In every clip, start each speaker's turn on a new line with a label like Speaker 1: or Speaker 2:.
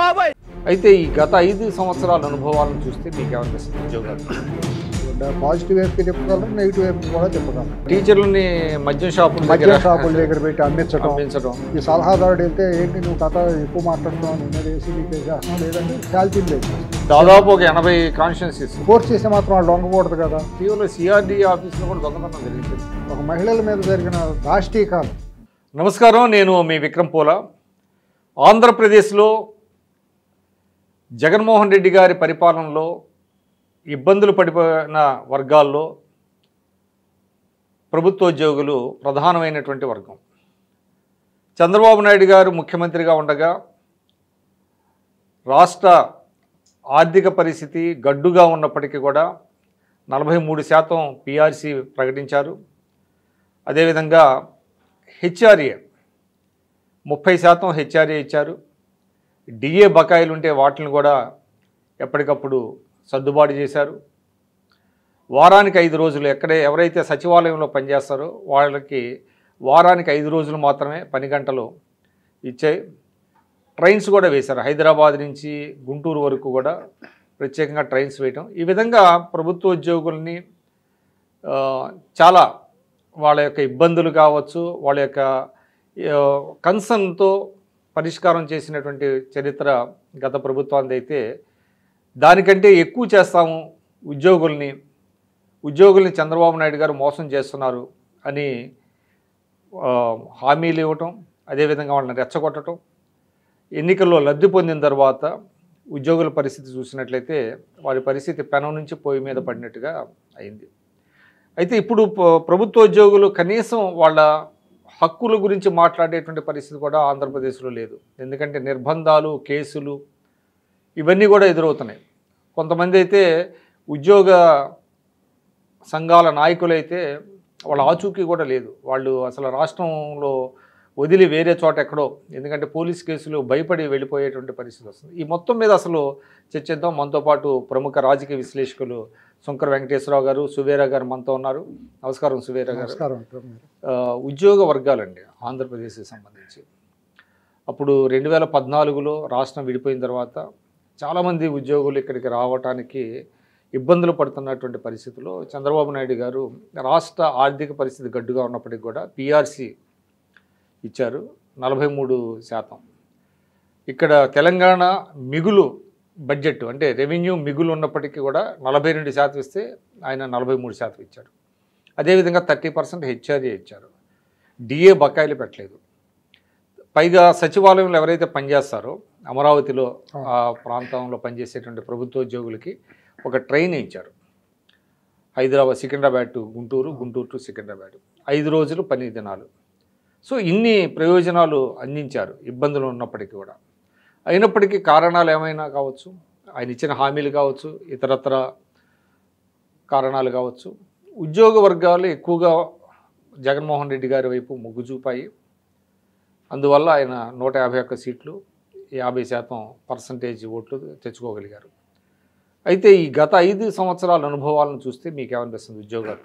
Speaker 1: బాబాయ్
Speaker 2: అయితే ఈ గత ఐదు సంవత్సరాల అనుభవాలను చూస్తే మీకు ఏమనిపిస్తుంది ఉద్యోగాలు
Speaker 3: పాజిటివ్ వైపు చెప్పగలరు నెగిటివ్ వైపు కూడా చెప్పగలరు
Speaker 2: టీచర్లని మద్యం షాపుల
Speaker 3: మద్యం
Speaker 2: దగ్గర
Speaker 3: షాపుల దగ్గర పెట్టి అమ్మించడం
Speaker 2: పంపించడం
Speaker 3: ఈ సలహాదారుడు వెళ్తే ఏంటి నువ్వు కథ ఎక్కువ మాట్లాడుతున్నావు నీ మీద ఏసీ లీకేజ్ చేస్తున్నావు లేదంటే శాలరీలు లేదు
Speaker 2: దాదాపు ఒక ఎనభై కాన్స్టిట్యున్సీస్
Speaker 3: కోర్స్ చేస్తే మాత్రం వాళ్ళు లొంగకూడదు కదా
Speaker 2: ఇటీవల సిఆర్డి ఆఫీస్లో కూడా దొంగతనం జరిగింది
Speaker 3: ఒక మహిళల మీద జరిగిన దాష్టీకాలు
Speaker 2: నమస్కారం నేను మీ విక్రమ్ పోల ఆంధ్రప్రదేశ్లో జగన్మోహన్ రెడ్డి గారి పరిపాలనలో ఇబ్బందులు పడిపోయిన వర్గాల్లో ప్రభుత్వోద్యోగులు ప్రధానమైనటువంటి వర్గం చంద్రబాబు నాయుడు గారు ముఖ్యమంత్రిగా ఉండగా రాష్ట్ర ఆర్థిక పరిస్థితి గడ్డుగా ఉన్నప్పటికీ కూడా నలభై మూడు శాతం పిఆర్సి ప్రకటించారు అదేవిధంగా హెచ్ఆర్ఏ ముప్పై శాతం హెచ్ఆర్ఏ ఇచ్చారు డిఏ బకాయిలు ఉంటే వాటిని కూడా ఎప్పటికప్పుడు సర్దుబాటు చేశారు వారానికి ఐదు రోజులు ఎక్కడే ఎవరైతే సచివాలయంలో పనిచేస్తారో వాళ్ళకి వారానికి ఐదు రోజులు మాత్రమే పని గంటలు ఇచ్చాయి ట్రైన్స్ కూడా వేశారు హైదరాబాద్ నుంచి గుంటూరు వరకు కూడా ప్రత్యేకంగా ట్రైన్స్ వేయటం ఈ విధంగా ప్రభుత్వ ఉద్యోగుల్ని ఆ, చాలా వాళ్ళ యొక్క ఇబ్బందులు కావచ్చు వాళ్ళ యొక్క కన్సర్న్తో పరిష్కారం చేసినటువంటి చరిత్ర గత ప్రభుత్వానికి అయితే దానికంటే ఎక్కువ చేస్తాము ఉద్యోగుల్ని ఉద్యోగుల్ని చంద్రబాబు నాయుడు గారు మోసం చేస్తున్నారు అని ఆ, హామీలు ఇవ్వటం అదేవిధంగా వాళ్ళని రెచ్చగొట్టడం ఎన్నికల్లో లబ్ధి పొందిన తర్వాత ఉద్యోగుల పరిస్థితి చూసినట్లయితే వారి పరిస్థితి పెనం నుంచి పొయ్యి మీద పడినట్టుగా అయింది అయితే ఇప్పుడు ప- ప్రభుత్వ ఉద్యోగులు కనీసం వాళ్ళ హక్కుల గురించి మాట్లాడేటువంటి పరిస్థితి కూడా ఆంధ్రప్రదేశ్లో లేదు ఎందుకంటే నిర్బంధాలు కేసులు ఇవన్నీ కూడా ఎదురవుతున్నాయి కొంతమంది అయితే ఉద్యోగ సంఘాల నాయకులైతే వాళ్ళ ఆచూకీ కూడా లేదు వాళ్ళు అసలు రాష్ట్రంలో వదిలి వేరే చోట ఎక్కడో ఎందుకంటే పోలీస్ కేసులు భయపడి వెళ్ళిపోయేటువంటి పరిస్థితి వస్తుంది ఈ మొత్తం మీద అసలు చర్చిద్దాం మనతో పాటు ప్రముఖ రాజకీయ విశ్లేషకులు శంకర్ వెంకటేశ్వరరావు గారు సువేరా గారు మనతో ఉన్నారు నమస్కారం సువేరా గారు
Speaker 3: నమస్కారం విక్రమ్ గారు.
Speaker 2: ఆ, ఉద్యోగ వర్గాలండి ఆంధ్రప్రదేశ్కి సంబంధించి అప్పుడు రెండు వేల పద్నాలుగులో రాష్ట్రం విడిపోయిన తర్వాత చాలామంది ఉద్యోగులు ఇక్కడికి రావటానికి ఇబ్బందులు పడుతున్నటువంటి పరిస్థితుల్లో చంద్రబాబు నాయుడు గారు రాష్ట్ర ఆర్థిక పరిస్థితి గడ్డుగా ఉన్నప్పటికీ కూడా పిఆర్సి ఇచ్చారు నలభై మూడు శాతం ఇక్కడ తెలంగాణ మిగులు బడ్జెట్ అంటే రెవెన్యూ మిగులు ఉన్నప్పటికీ కూడా నలభై రెండు శాతం ఇస్తే ఆయన నలభై మూడు శాతం ఇచ్చారు అదేవిధంగా థర్టీ పర్సెంట్ హెచ్ఆర్ఏ ఇచ్చారు డిఏ బకాయిలు పెట్టలేదు పైగా సచివాలయంలో ఎవరైతే పనిచేస్తారో అమరావతిలో ఆ ప్రాంతంలో పనిచేసేటువంటి ప్రభుత్వ ఉద్యోగులకి ఒక ట్రైన్ ఇచ్చారు హైదరాబాద్ సికింద్రాబాద్ టు గుంటూరు గుంటూరు టు సికింద్రాబాద్ ఐదు రోజులు పని దినాలు సో ఇన్ని ప్రయోజనాలు అందించారు ఇబ్బందులు ఉన్నప్పటికీ కూడా అయినప్పటికీ కారణాలు ఏమైనా కావచ్చు ఆయన ఇచ్చిన హామీలు కావచ్చు ఇతరత్ర కారణాలు కావచ్చు ఉద్యోగ వర్గాలు ఎక్కువగా జగన్మోహన్ రెడ్డి గారి వైపు మొగ్గు చూపాయి అందువల్ల ఆయన నూట యాభై ఒక్క సీట్లు యాభై శాతం పర్సంటేజ్ ఓట్లు తెచ్చుకోగలిగారు అయితే ఈ గత ఐదు సంవత్సరాల అనుభవాలను చూస్తే మీకు ఏమనిపిస్తుంది ఉద్యోగాలు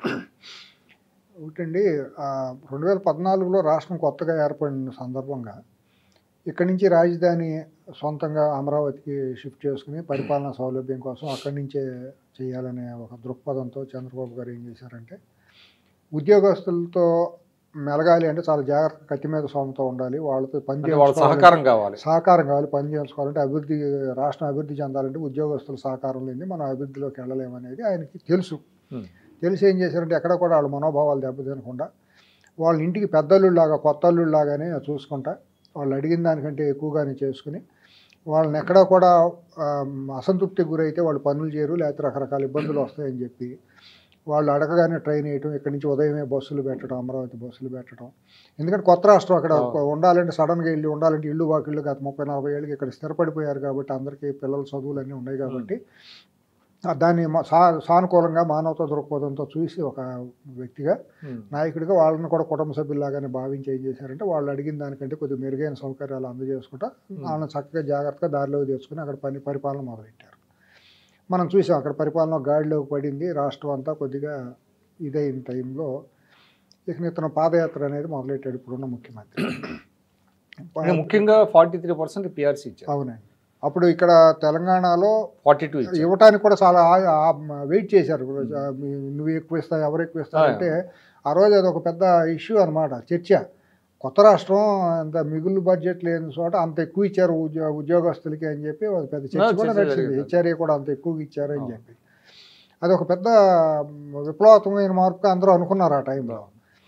Speaker 3: ఒకటండి ఆ, రెండు వేల పద్నాలుగులో రాష్ట్రం కొత్తగా ఏర్పడిన సందర్భంగా ఇక్కడి నుంచి రాజధాని సొంతంగా అమరావతికి షిఫ్ట్ చేసుకుని పరిపాలనా సౌలభ్యం కోసం అక్కడి నుంచే చేయాలనే ఒక దృక్పథంతో చంద్రబాబు గారు ఏం చేశారంటే ఉద్యోగస్తులతో మెలగాలి అంటే చాలా జాగ్రత్త కత్తి మీద సొంతం ఉండాలి వాళ్ళతో పని
Speaker 2: అంటే వాళ్ళ
Speaker 3: చేసుకోవాలి.
Speaker 2: సహకారం కావాలి
Speaker 3: సహకారం కావాలి పని చేసుకోవాలంటే అభివృద్ధి రాష్ట్రం అభివృద్ధి చెందాలంటే ఉద్యోగస్తుల సహకారం లేని మనం అభివృద్ధిలోకి వెళ్ళలేమనేది ఆయనకి తెలుసు
Speaker 2: Hmm.
Speaker 3: తెలిసి ఏం చేశారంటే ఎక్కడ కూడా వాళ్ళ మనోభావాలు దెబ్బతినకుండా వాళ్ళ ఇంటికి పెద్దల్లులాగా కొత్త అల్లుళ్ళలాగానే చూసుకుంటా వాళ్ళు అడిగిన దానికంటే ఎక్కువగానే చేసుకుని వాళ్ళని ఎక్కడ కూడా ఆ, అసంతృప్తికి గురైతే వాళ్ళు పనులు చేయరు లేకపోతే రకరకాల ఇబ్బందులు వస్తాయని చెప్పి వాళ్ళు అడగగానే ట్రైన్ వేయటం ఇక్కడి నుంచి ఉదయమే బస్సులు పెట్టడం అమరావతి బస్సులు పెట్టడం ఎందుకంటే కొత్త రాష్ట్రం అక్కడ
Speaker 2: ఆ.
Speaker 3: ఉండాలంటే సడన్గా ఇల్లు ఉండాలంటే ఇల్లు వాకిళ్ళు గత ముప్పై నలభై ఏళ్ళకి ఇక్కడ స్థిరపడిపోయారు కాబట్టి అందరికీ పిల్లల చదువులు అన్నీ ఉన్నాయి కాబట్టి ఆ దాన్ని మా- సా సానుకూలంగా మానవతా దృక్పథంతో చూసి ఒక వ్యక్తిగా
Speaker 2: ఉమ్.
Speaker 3: నాయకుడిగా వాళ్ళని కూడా కుటుంబ సభ్యుల్లాగానే భావించి ఏం చేశారంటే వాళ్ళు అడిగిన దానికంటే కొద్దిగా మెరుగైన సౌకర్యాలు అందజేసుకుంటా వాళ్ళని చక్కగా జాగ్రత్తగా దారిలోకి తెచ్చుకుని అక్కడ పని పరిపాలన మొదలెట్టారు మనం చూసాం అక్కడ పరిపాలన గాడిలోకి పడింది రాష్ట్రం అంతా కొద్దిగా ఇదైన టైంలో ఇక ఇతను పాదయాత్ర అనేది మొదలెట్టాడు ఇప్పుడున్న ముఖ్యమంత్రి
Speaker 2: ఇంకా ముఖ్యంగా ఫార్టీ త్రీ పర్సెంట్ పిఆర్సీ ఇచ్చారు
Speaker 3: అవునండి అప్పుడు ఇక్కడ తెలంగాణలో
Speaker 2: ఫార్టీ టూ
Speaker 3: ఇవ్వటానికి కూడా చాలా వెయిట్ చేశారు ఆ, మీ- నువ్వు ఎక్కువ ఇస్తావు ఎవరు ఎక్కువ ఇస్తావు
Speaker 2: ఆ.
Speaker 3: అంటే ఆ రోజు అది ఒక పెద్ద ఇష్యూ అనమాట చర్చ కొత్త రాష్ట్రం అంత మిగులు బడ్జెట్ లేని చోట అంత ఎక్కువ ఇచ్చారు ఉద్యో ఉద్యోగస్తులకి అని చెప్పి ఒక పెద్ద చర్చ
Speaker 2: ఆ,
Speaker 3: కూడా
Speaker 2: చర్చ
Speaker 3: నడిచింది
Speaker 2: జరిగింది.
Speaker 3: హెచ్ఆర్ఏ కూడా అంత ఎక్కువగా ఇచ్చారు అని
Speaker 2: ఆ.
Speaker 3: చెప్పి అది ఒక పెద్ద విప్లవాత్మకమైన మార్పుగా అందరూ అనుకున్నారు ఆ టైంలో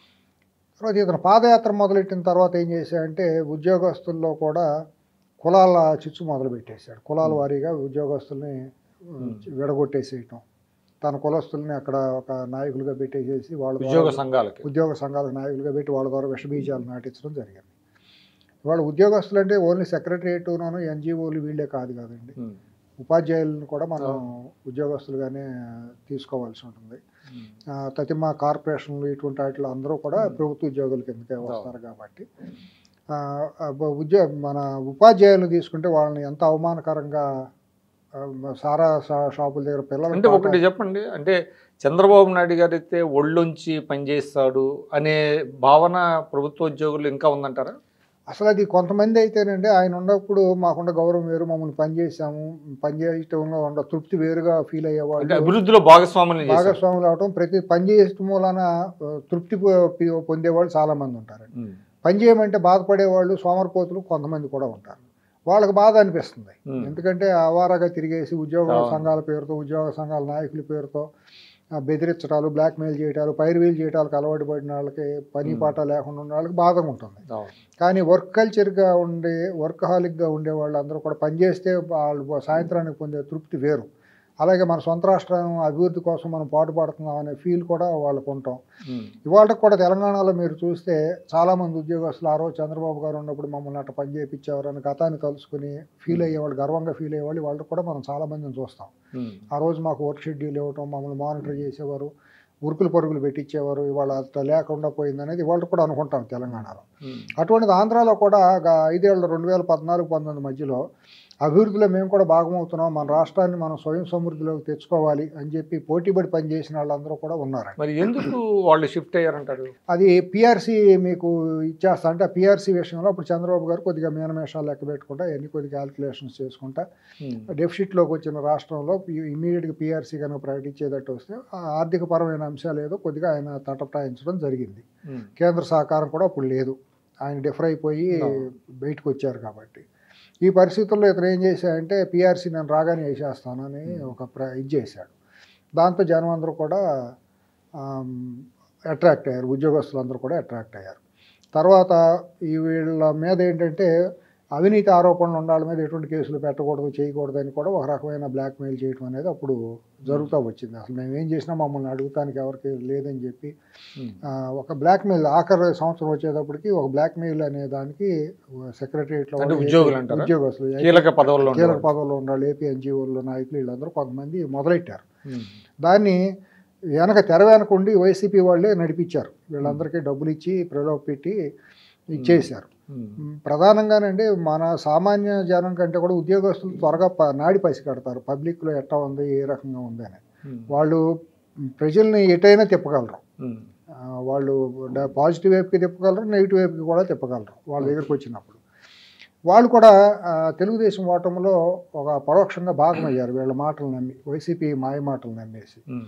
Speaker 3: తర్వాత ఇతను పాదయాత్ర మొదలెట్టిన తర్వాత ఏం చేశాడంటే ఉద్యోగస్తుల్లో కూడా కులాల చిచ్చు మొదలు పెట్టేశాడు కులాల వారీగా ఉద్యోగస్తుల్ని
Speaker 2: Hmm.
Speaker 3: విడగొట్టేసేయటం తన కులస్తుల్ని అక్కడ ఒక నాయకులుగా పెట్టేసేసి వాళ్ళ ద్వారా-
Speaker 2: ఉద్యోగ సంఘాలకి
Speaker 3: ఉద్యోగ సంఘాలకు నాయకులుగా పెట్టి వాళ్ళ ద్వారా విషబీజాలు నాటించడం జరిగింది ఇవాళ ఉద్యోగస్తులు అంటే ఓన్లీ సెక్రటరియట్ను ఎన్జిఓలు వీళ్ళే కాదు కదండి
Speaker 2: ఉమ్.
Speaker 3: ఉపాధ్యాయులను కూడా మనం ఉద్యోగస్తులుగానే తీసుకోవాల్సి ఉంటుంది
Speaker 2: ఉమ్.
Speaker 3: ఆ, తతిమ కార్పొరేషన్లు ఇటువంటి వాటిలో అందరూ కూడా ప్రభుత్వ ఉద్యోగుల కిందకే వస్తారు కాబట్టి ఆ, ఆ, బ- ఉద్యోగ మన ఉపాధ్యాయులు తీసుకుంటే వాళ్ళని ఎంత అవమానకరంగా ఆ, సారా షా- షాపుల దగ్గర పిల్లలు
Speaker 2: అంటే ఒకటి చెప్పండి అంటే చంద్రబాబు నాయుడు గారు అయితే ఒళ్ళొంచి పనిచేస్తాడు అనే భావన ప్రభుత్వ ఉద్యోగులు ఇంకా ఉందంటారా
Speaker 3: అసలు అది కొంతమంది అయితేనండి ఆయన ఉన్నప్పుడు మాకున్న గౌరవం వేరు మమ్మల్ని పని చేసాము పని చేయటంలో ఉన్న తృప్తి వేరుగా ఫీల్
Speaker 2: అంటే
Speaker 3: అయ్యేవాళ్ళు
Speaker 2: అభివృద్ధిలో భాగస్వాములు చేశారు
Speaker 3: భాగస్వాములు అవటం ప్రతి పని చేయటం మూలన ఆ, తృప్తి పొ- పొందేవాళ్ళు చాలా మంది ఉంటారండి
Speaker 2: ఉమ్.
Speaker 3: పని చేయమంటే బాధపడేవాళ్ళు సోమరపోతులు కొంతమంది కూడా ఉంటారు వాళ్ళకి బాధ అనిపిస్తుంది
Speaker 2: ఉమ్.
Speaker 3: ఎందుకంటే అవారాగా తిరిగేసి ఉద్యోగ
Speaker 2: అవును.
Speaker 3: సంఘాల పేరుతో ఉద్యోగ సంఘాల నాయకుల పేరుతో ఆ, బెదిరించడాలు బ్లాక్మెయిల్ చేయటాలు పైరువీలు చేయటాలకు అలవాటు పడిన వాళ్ళకి పని
Speaker 2: ఉమ్.
Speaker 3: పాట లేకుండా ఉన్న వాళ్ళకి బాధగా ఉంటుంది
Speaker 2: అవును.
Speaker 3: కానీ వర్క్ కల్చర్గా ఉండే వర్కహాలిక్గా ఉండే వాళ్ళందరూ కూడా పనిచేస్తే వాళ్ళు సాయంత్రానికి పొందే తృప్తి వేరు అలాగే మన సొంత రాష్ట్రం అభివృద్ధి కోసం మనం పాటుపడుతున్నాం అనే ఫీల్ కూడా వాళ్ళకు ఉంటాం
Speaker 2: ఉమ్.
Speaker 3: ఇవాళ కూడా తెలంగాణలో మీరు చూస్తే చాలామంది ఉద్యోగస్తులు ఆ రోజు చంద్రబాబు గారు ఉన్నప్పుడు మమ్మల్ని అట్ట పని చేయించేవారు అని గతాన్ని తలుచుకుని ఫీల్ అయ్యేవాళ్ళు గర్వంగా ఫీల్ అయ్యేవాళ్ళు వాళ్ళు కూడా మనం చాలామందిని చూస్తాం
Speaker 2: ఉమ్.
Speaker 3: ఆ రోజు మాకు వర్క్ షెడ్యూల్ ఇవ్వటం మమ్మల్ని మానిటర్ చేసేవారు ఉరుకులు పరుగులు పెట్టించేవారు ఇవాళ అట్లా లేకుండా పోయింది అనేది ఇవాళ కూడా అనుకుంటాం తెలంగాణలో
Speaker 2: ఉమ్.
Speaker 3: అటువంటిది ఆంధ్రాలో కూడా గ- ఐదేళ్ళు రెండు వేల పద్నాలుగు పంతొమ్మిది మధ్యలో అభివృద్ధిలో మేము కూడా భాగమవుతున్నాం మన రాష్ట్రాన్ని మనం స్వయం సమృద్ధిలోకి తెచ్చుకోవాలి అని చెప్పి పోటీపడి పనిచేసిన వాళ్ళందరూ కూడా ఉన్నారండి
Speaker 2: మరి ఎందుకు వాళ్ళు షిఫ్ట్ అయ్యారంటారు
Speaker 3: అది పిఆర్సీ మీకు ఇచ్చేస్తా అంటే ఆ పిఆర్సీ విషయంలో అప్పుడు చంద్రబాబు గారు కొద్దిగా మీనమేషాలు లెక్క పెట్టుకుంటా ఎన్ని కొద్దిగా క్యాలిక్యులేషన్స్ చేసుకుంటా
Speaker 2: ఉమ్.
Speaker 3: డెఫిసిట్లోకి వచ్చిన రాష్ట్రంలో ఇమీడియట్గా పిఆర్సీ కనుక ప్రకటించేటట్టు వస్తే ఆ ఆర్థికపరమైన అంశాలు ఏదో కొద్దిగా ఆయన తటపటాయించడం జరిగింది
Speaker 2: ఉమ్.
Speaker 3: కేంద్ర సహకారం కూడా అప్పుడు లేదు ఆయన డిఫర్ అయిపోయి
Speaker 2: అవును.
Speaker 3: బయటకు వచ్చారు కాబట్టి ఈ పరిస్థితుల్లో ఇతను ఏం చేశాడంటే పిఆర్సీ నేను రాగానే వేసేస్తానని ఒక ప్ర ఇది చేశాడు దాంతో జనం అందరూ కూడా అట్రాక్ట్ అయ్యారు ఉద్యోగస్తులందరూ కూడా అట్రాక్ట్ అయ్యారు తర్వాత ఈ వీళ్ళ మీద ఏంటంటే అవినీతి ఆరోపణలు ఉండాలి మీద ఎటువంటి కేసులు పెట్టకూడదు చేయకూడదు అని కూడా ఒక రకమైన బ్లాక్మెయిల్ చేయడం అనేది అప్పుడు జరుగుతూ వచ్చింది అసలు మేము ఏం చేసినా మమ్మల్ని అడుగుతానికి ఎవరికి లేదని చెప్పి
Speaker 2: ఉమ్.
Speaker 3: ఆ, ఒక బ్లాక్మెయిల్ ఆఖరి సంవత్సరం వచ్చేటప్పటికి ఒక బ్లాక్మెయిల్ అనే దానికి సెక్రటరియట్లో
Speaker 2: అంటే ఉద్యోగులు అంటారా?
Speaker 3: ఉద్యోగస్తులు
Speaker 2: కీలక పదవుల్లో
Speaker 3: కీలక
Speaker 2: ఉండేవాళ్ళు.
Speaker 3: పదవుల్లో ఉండాలి ఏపీ ఎన్జిఓలు నాయకులు వీళ్ళందరూ కొంతమంది మొదలెట్టారు
Speaker 2: ఉమ్.
Speaker 3: దాన్ని వెనక తెర వెనక ఉండి వైసీపీ వాళ్ళే నడిపించారు వీళ్ళందరికీ డబ్బులు ఇచ్చి ప్రలోభ పెట్టి ఇచ్చేశారు
Speaker 2: ఉమ్.
Speaker 3: మ్, ప్రధానంగానండి మన సామాన్య జనం కంటే కూడా ఉద్యోగస్తులు త్వరగా ప నాడి పసి కడతారు పబ్లిక్లో ఎట్టా ఉంది ఏ రకంగా ఉంది అని
Speaker 2: ఉమ్.
Speaker 3: వాళ్ళు ప్రజల్ని ఎటైనా తిప్పగలరు
Speaker 2: ఉమ్.
Speaker 3: ఆ, వాళ్ళు డ- పాజిటివ్ వైపుకి తిప్పగలరు నెగిటివ్ వైపుకి కూడా తిప్పగలరు వాళ్ళ దగ్గరికి వచ్చినప్పుడు వాళ్ళు కూడా ఆ, తెలుగుదేశం ఓటమిలో ఒక పరోక్షంగా భాగమయ్యారు వీళ్ళ మాటలు నమ్మి వైసీపీ మాయ మాటలు నమ్మేసి
Speaker 2: ఉమ్.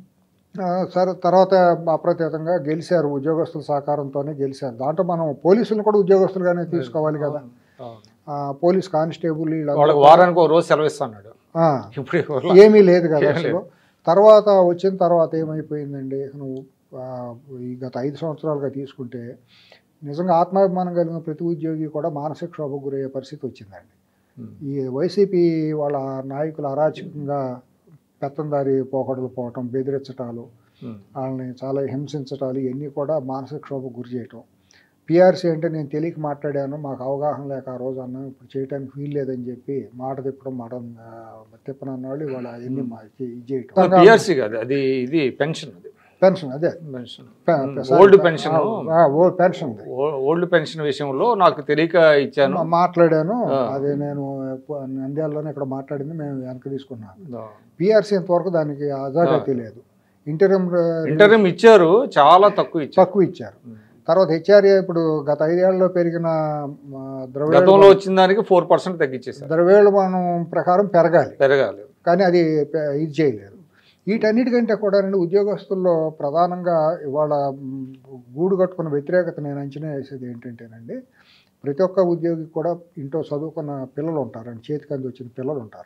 Speaker 3: ఆ, సరే తర్వాత అప్రత్యేకంగా గెలిచారు ఉద్యోగస్తుల సహకారంతోనే గెలిచారు దాంట్లో మనం పోలీసులను కూడా ఉద్యోగస్తులుగానే తీసుకోవాలి కదా
Speaker 2: అవును.
Speaker 3: ఆ, పోలీస్ కానిస్టేబుల్ వీళ్ళందరూ
Speaker 2: వాళ్ళకి వారానికి ఒక రోజు సెలవు ఇస్తున్నాడు
Speaker 3: ఆ,
Speaker 2: ఇప్పుడు ఇవాళ
Speaker 3: ఏమీ లేదు కదా
Speaker 2: ఏమీ
Speaker 3: అసలు
Speaker 2: లేదు.
Speaker 3: తర్వాత వచ్చిన తర్వాత ఏమైపోయిందండి నువ్వు ఆ, ఈ గత ఐదు సంవత్సరాలుగా తీసుకుంటే నిజంగా ఆత్మాభిమానం కలిగిన ప్రతి ఉద్యోగి కూడా మానసిక క్షోభకు గురయ్యే పరిస్థితి వచ్చిందండి
Speaker 2: ఉమ్.
Speaker 3: ఈ వైసీపీ వాళ్ళ నాయకులు అరాచకంగా పెత్తందారి పోకడలు పోవటం బెదిరించటాలు
Speaker 2: ఉమ్.
Speaker 3: వాళ్ళని చాలా హింసించటాలు ఇవన్నీ కూడా మానసిక క్షోభకు గురి చేయటం పిఆర్సీ అంటే నేను తెలియక మాట్లాడాను మాకు అవగాహన లేక ఆ రోజు అన్నాను ఇప్పుడు చేయడానికి వీలు లేదని చెప్పి మాట తిప్పడం మాట ఆ, తిప్పనన్న వాళ్ళు ఇవాళ ఎన్ని మా- ఇది చేయటం
Speaker 2: పిఆర్సీ కాదు అది ఇది పెన్షన్ అది
Speaker 3: పెన్షన్ అదే
Speaker 2: పెన్షన్
Speaker 3: పె-
Speaker 2: ఉమ్.
Speaker 3: పె-
Speaker 2: ఓల్డ్ పెన్షన్
Speaker 3: ఆ, ఓల్డ్ పెన్షన్ ఉంది.
Speaker 2: ఓ- ఓల్డ్ పెన్షన్ విషయంలో నాకు తెలియక ఇచ్చాను
Speaker 3: మా- మాట్లాడాను
Speaker 2: ఆ.
Speaker 3: అదే నేను ఎప్పు- నంద్యాలలోనే ఇక్కడ మాట్లాడింది మేము వెనక్కి తీసుకున్నాను
Speaker 2: ఆ.
Speaker 3: పిఆర్సీ ఇంతవరకు దానికి అజాగతి లేదు ఇంటర్ఎం
Speaker 2: ఇంటర్వ్యూ ఇచ్చారు చాలా తక్కువ ఇచ్చారు
Speaker 3: తక్కువ ఇచ్చారు
Speaker 2: ఉమ్.
Speaker 3: తర్వాత హెచ్ఆర్ఏ ఇప్పుడు గత ఐదేళ్లలో పెరిగిన ఆ,
Speaker 2: గతంలో
Speaker 3: ద్రవ్యోల్బణం
Speaker 2: వచ్చిన దానికి ఫోర్ పర్సెంట్ తగ్గించేశారు
Speaker 3: ద్రవ్యోల్బణం ప్రకారం పెరగాలి
Speaker 2: పెరగాలి
Speaker 3: కానీ అది పె- ఇది చేయలేదు వీటన్నిటికంటే కూడా రెండు ఉద్యోగస్తుల్లో ప్రధానంగా ఇవాళ మ్, గూడు కట్టుకున్న వ్యతిరేకత నేను అంచనా వేసేది ఏంటంటేనండి ప్రతి ఒక్క ఉద్యోగికి కూడా ఇంట్లో చదువుకున్న పిల్లలు ఉంటారండి చేతికి అంది వచ్చిన పిల్లలు ఉంటారు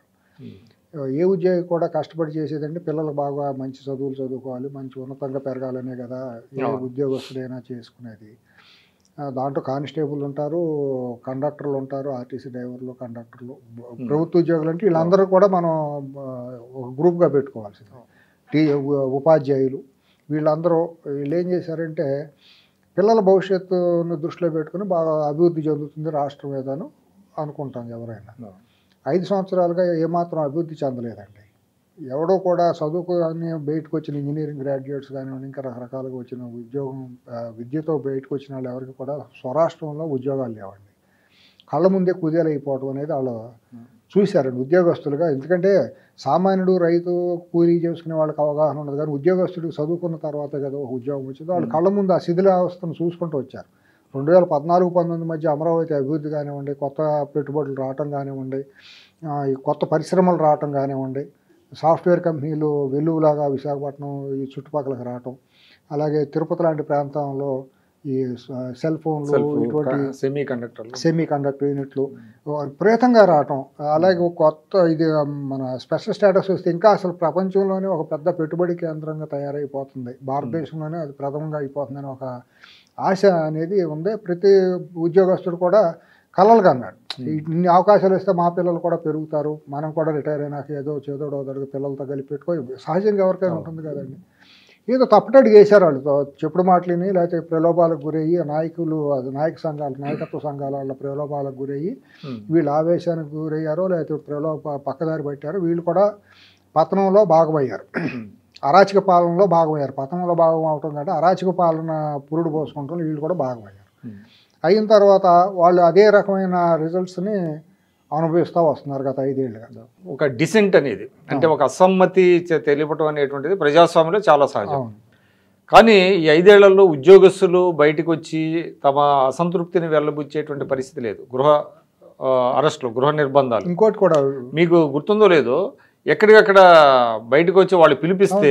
Speaker 3: ఏ ఉద్యోగి కూడా కష్టపడి చేసేదంటే పిల్లలు బాగా మంచి చదువులు చదువుకోవాలి మంచి ఉన్నతంగా పెరగాలనే కదా ఏ
Speaker 2: అవును.
Speaker 3: ఉద్యోగస్తుడైనా చేసుకునేది ఆ, దాంట్లో కానిస్టేబుల్ ఉంటారు కండక్టర్లు ఉంటారు ఆర్టీసీ డ్రైవర్లు కండక్టర్లు బ- ప్రభుత్వ ఉద్యోగులు అంటే వీళ్ళందరూ కూడా మనం ఆ, ఒక గ్రూప్గా పెట్టుకోవాల్సింది టీ ఉ- ఉపాధ్యాయులు వీళ్ళందరూ వీళ్ళు ఏం చేశారంటే పిల్లల భవిష్యత్తును దృష్టిలో పెట్టుకుని బాగా అభివృద్ధి చెందుతుంది రాష్ట్రం ఏదను అనుకుంటాం ఎవరైనా ఐదు సంవత్సరాలుగా ఏమాత్రం అభివృద్ధి చెందలేదండి ఎవడో కూడా చదువుకొని బయటకు వచ్చిన ఇంజనీరింగ్ గ్రాడ్యుయేట్స్ కానివ్వండి ఇంకా రకరకాలుగా వచ్చిన ఉద్యోగం ఆ, విద్యతో బయటకు వచ్చిన వాళ్ళు ఎవరికి కూడా స్వరాష్ట్రంలో ఉద్యోగాలు లేవండి కళ్ళ ముందే కుదేలు అయిపోవడం అనేది వాళ్ళు చూశారండి ఉద్యోగస్తులుగా ఎందుకంటే సామాన్యుడు రైతు కూలీ చేసుకునే వాళ్ళకి అవగాహన ఉండదు కానీ ఉద్యోగస్తుడు చదువుకున్న తర్వాత కదా ఒక ఉద్యోగం వచ్చింది వాళ్ళు కళ్ళ ముందు ఆ శిథిలావస్థను చూసుకుంటూ వచ్చారు రెండు వేల పద్నాలుగు పంతొమ్మిది మధ్య అమరావతి అభివృద్ధి కానివ్వండి కొత్త పెట్టుబడులు రావటం కానివ్వండి ఆ, ఈ కొత్త పరిశ్రమలు రావటం కానివ్వండి సాఫ్ట్వేర్ కంపెనీలు వెల్లువలాగా విశాఖపట్నం ఈ చుట్టుపక్కలకు రావటం అలాగే తిరుపతి లాంటి ప్రాంతంలో ఈ స- సెల్ ఫోన్లు ఇటువంటి
Speaker 2: సెమీ కండక్టర్లు
Speaker 3: సెమీ కండక్టర్ యూనిట్లు విపరీతంగా రావటం అలాగే ఒక కొత్త ఇది మన స్పెషల్ స్టేటస్ వస్తే ఇంకా అసలు ప్రపంచంలోనే ఒక పెద్ద పెట్టుబడి కేంద్రంగా తయారైపోతుంది భారతదేశంలోనే అది ప్రథమంగా అయిపోతుందని ఒక ఆశ అనేది ఉంది ప్రతి ఉద్యోగస్తుడు కూడా కలలుగా అన్నాడు ఇన్ని అవకాశాలు ఇస్తే మా పిల్లలు కూడా పెరుగుతారు మనం కూడా రిటైర్ అయినాక ఏదో చేదోడో దొరికి పిల్లలతో కలిపి పెట్టుకో సహజంగా ఎవరికైనా ఉంటుంది కదండి ఏదో తప్పటడుగు వేశారు వాళ్ళు తో- చెప్పుడు మాటలని లేకపోతే ప్రలోభాలకు గురయ్యి నాయకులు అది నాయక సంఘాలు నాయకత్వ సంఘాల వాళ్ళ ప్రలోభాలకు గురయ్యి వీళ్ళు ఆవేశానికి గురయ్యారో లేకపోతే ప్రలోభ పక్కదారి పట్టారో వీళ్ళు కూడా పతనంలో భాగమయ్యారు అరాచక పాలనలో భాగమయ్యారు పతనంలో భాగం అవటం కంటే అరాచక పాలన పురుడు పోసుకుంటాం వీళ్ళు కూడా భాగమయ్యారు అయిన తర్వాత వాళ్ళు అదే రకమైన రిజల్ట్స్ని అనుభవిస్తూ వస్తున్నారు గత ఐదేళ్ళుగా
Speaker 2: ఒక డిసెంట్ అనేది అంటే ఒక అసమ్మతి చె- తెలియపటం అనేటువంటిది ప్రజాస్వామ్యంలో చాలా సహజం
Speaker 3: అవును
Speaker 2: కానీ ఈ ఐదేళ్లలో ఉద్యోగస్తులు బయటకు వచ్చి తమ అసంతృప్తిని వెళ్ళబుచ్చేటువంటి పరిస్థితి లేదు గృహ ఆ, అరెస్టులు గృహ నిర్బంధాలు
Speaker 3: ఇంకోటి కూడా
Speaker 2: మీకు గుర్తుందో లేదో ఎక్కడికక్కడ బయటకు వచ్చి వాళ్ళు పిలిపిస్తే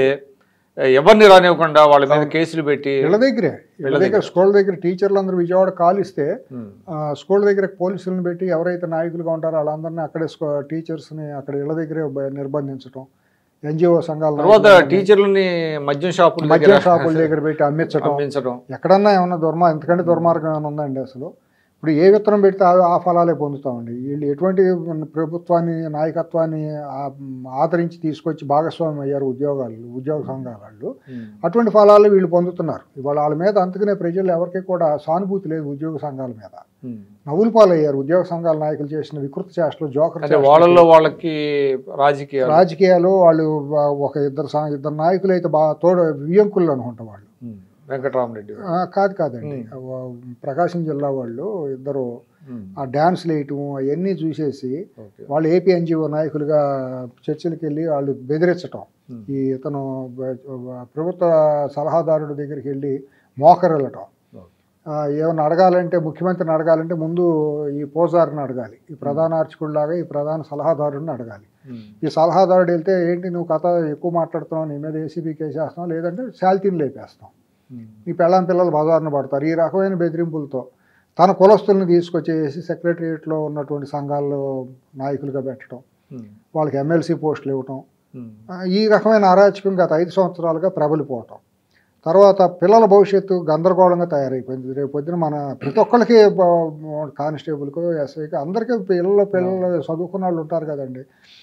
Speaker 2: ఎవరిని రానివ్వకుండా వాళ్ళ మీద కేసులు పెట్టి
Speaker 3: ఇళ్ళ దగ్గరే ఇళ్ళ దగ్గర స్కూల్ దగ్గర టీచర్లు అందరూ విజయవాడ కాలిస్తే
Speaker 2: ఉమ్,
Speaker 3: ఆ, స్కూల్ దగ్గర పోలీసులను పెట్టి ఎవరైతే నాయకులుగా ఉంటారో వాళ్ళందరినీ అక్కడే స్కూ- టీచర్స్ని అక్కడ ఇళ్ళ దగ్గరే బ- నిర్బంధించడం ఎన్జిఓ సంఘాల
Speaker 2: తర్వాత టీచర్లని మద్యం షాపుల
Speaker 3: మద్యం
Speaker 2: దగ్గర
Speaker 3: షాపుల దగ్గర పెట్టి అమ్మించడం
Speaker 2: పంపించడం
Speaker 3: ఎక్కడన్నా ఏమన్నా దుర్మా ఎంతకంటే దుర్మార్గం ఏమైనా ఉందండి అసలు ఇప్పుడు ఏ విత్తనం పెడితే ఆ- ఆ ఫలాలే పొందుతామండి వీళ్ళు ఎటువంటి ప్రభుత్వాన్ని నాయకత్వాన్ని ఆ- ఆదరించి తీసుకొచ్చి భాగస్వామ్యం అయ్యారు ఉద్యోగాలు ఉద్యోగ సంఘాల వాళ్ళు
Speaker 2: ఉమ్,
Speaker 3: అటువంటి ఫలాలు వీళ్ళు పొందుతున్నారు ఇవాళ వాళ్ళ మీద అందుకనే ప్రజలు ఎవరికి కూడా సానుభూతి లేదు ఉద్యోగ సంఘాల మీద
Speaker 2: ఉమ్.
Speaker 3: నవ్వులు పాలయ్యారు ఉద్యోగ సంఘాల నాయకులు చేసిన వికృత చేష్టలు జోకర్
Speaker 2: అంటే
Speaker 3: చేష్టలు.
Speaker 2: వాళ్ళల్లో వాళ్ళకి రాజకీయాలు
Speaker 3: రాజకీయాలు వాళ్ళు వా- ఒక ఇద్దరు సా- ఇద్దరు నాయకులు అయితే బాగా తోడు వియ్యంకులు అనుకుంటా వాళ్ళు
Speaker 2: ఉమ్, వెంకటరామరెడ్డి గారు.
Speaker 3: ఆ, కాదు కాదండి వా- ప్రకాశం జిల్లా వాళ్ళు ఇద్దరు
Speaker 2: ఉమ్,
Speaker 3: ఆ డ్యాన్స్ వేయటం అవన్నీ చూసేసి
Speaker 2: ఓకే.
Speaker 3: వాళ్ళు ఏపీ ఎన్జిఓ నాయకులుగా చర్చలకు వెళ్ళి వాళ్ళు బెదిరించటం
Speaker 2: ఉమ్,
Speaker 3: ఈ ఇతను బ- ప్రభుత్వ సలహాదారుడి దగ్గరికి వెళ్ళి మోకరిల్లటం
Speaker 2: ఓకే.
Speaker 3: ఆ, ఏమన్నా అడగాలంటే ముఖ్యమంత్రిని అడగాలంటే ముందు ఈ పోజారిని అడగాలి ఈ ప్రధాన అర్చకుడిలాగా ఈ ప్రధాన సలహాదారుడిని అడగాలి
Speaker 2: ఉమ్,
Speaker 3: ఈ సలహాదారుడు వెళ్తే ఏంటి నువ్వు కథ ఎక్కువ మాట్లాడుతున్నావు నీ మీద ఏసీబీ కేసేస్తున్నావు లేదంటే శాల్తీని లేపేస్తాం
Speaker 2: ఉమ్,
Speaker 3: నీ పెళ్ళాం పిల్లలు బజారున పడతారు ఈ రకమైన బెదిరింపులతో తన కులస్తుల్ని తీసుకొచ్చేసి సెక్రటరియట్లో ఉన్నటువంటి సంఘాల్లో నాయకులుగా పెట్టడం
Speaker 2: ఉమ్,
Speaker 3: వాళ్ళకి ఎమ్మెల్సీ పోస్టులు ఇవ్వటం
Speaker 2: ఉమ్,
Speaker 3: ఆ, ఈ రకమైన అరాచకం గత ఐదు సంవత్సరాలుగా ప్రబలిపోవటం తర్వాత పిల్లల భవిష్యత్తు గందరగోళంగా తయారైపోయింది రేపు పొద్దున మన ప్రతి ఒక్కరికి బ- కానిస్టేబుల్కు ఎస్ఐకి అందరికీ పిల్లలు పిల్లలు చదువుకున్న వాళ్ళు ఉంటారు కదండి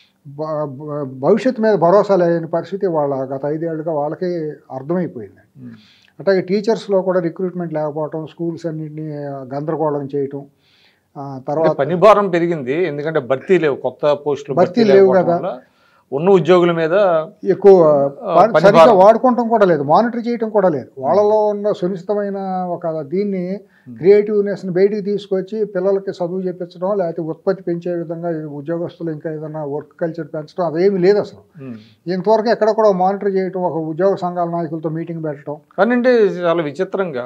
Speaker 3: బ- బ- భవిష్యత్తు మీద భరోసా లేని పరిస్థితి వాళ్ళ గత ఐదేళ్లుగా వాళ్ళకి అర్థమైపోయింది
Speaker 2: ఉమ్.
Speaker 3: అట్లాగే టీచర్స్లో కూడా రిక్రూట్మెంట్ లేకపోవటం స్కూల్స్ అన్నింటినీ గందరగోళం చేయటం ఆ,
Speaker 2: అంటే
Speaker 3: తర్వాత
Speaker 2: పని భారం పెరిగింది ఎందుకంటే భర్తీ లేవు కొత్త పోస్టులు
Speaker 3: భర్తీ లేవు
Speaker 2: లేకపోవడం
Speaker 3: కదా.
Speaker 2: వల్ల ఉన్న ఉద్యోగుల మీద
Speaker 3: ఎక్కువ
Speaker 2: ఆ, పని
Speaker 3: సరిగ్గా
Speaker 2: భారం.
Speaker 3: వాడుకోవటం కూడా లేదు మానిటర్ చేయటం కూడా లేదు వాళ్ళలో ఉన్న సునిశ్చితమైన ఒక దీన్ని క్రియేటివ్నెస్ని బయటికి తీసుకొచ్చి పిల్లలకి చదువు చెప్పించడం లేకపోతే ఉత్పత్తి పెంచే విధంగా ఈ ఉద్యోగస్తులు ఇంకా ఏదైనా వర్క్ కల్చర్ పెంచడం అదేమీ లేదు అసలు
Speaker 2: ఉమ్.
Speaker 3: ఇంతవరకు ఎక్కడ కూడా మానిటర్ చేయటం ఒక ఉద్యోగ సంఘాల నాయకులతో మీటింగ్ పెట్టడం
Speaker 2: కానీ అంటే చాలా విచిత్రంగా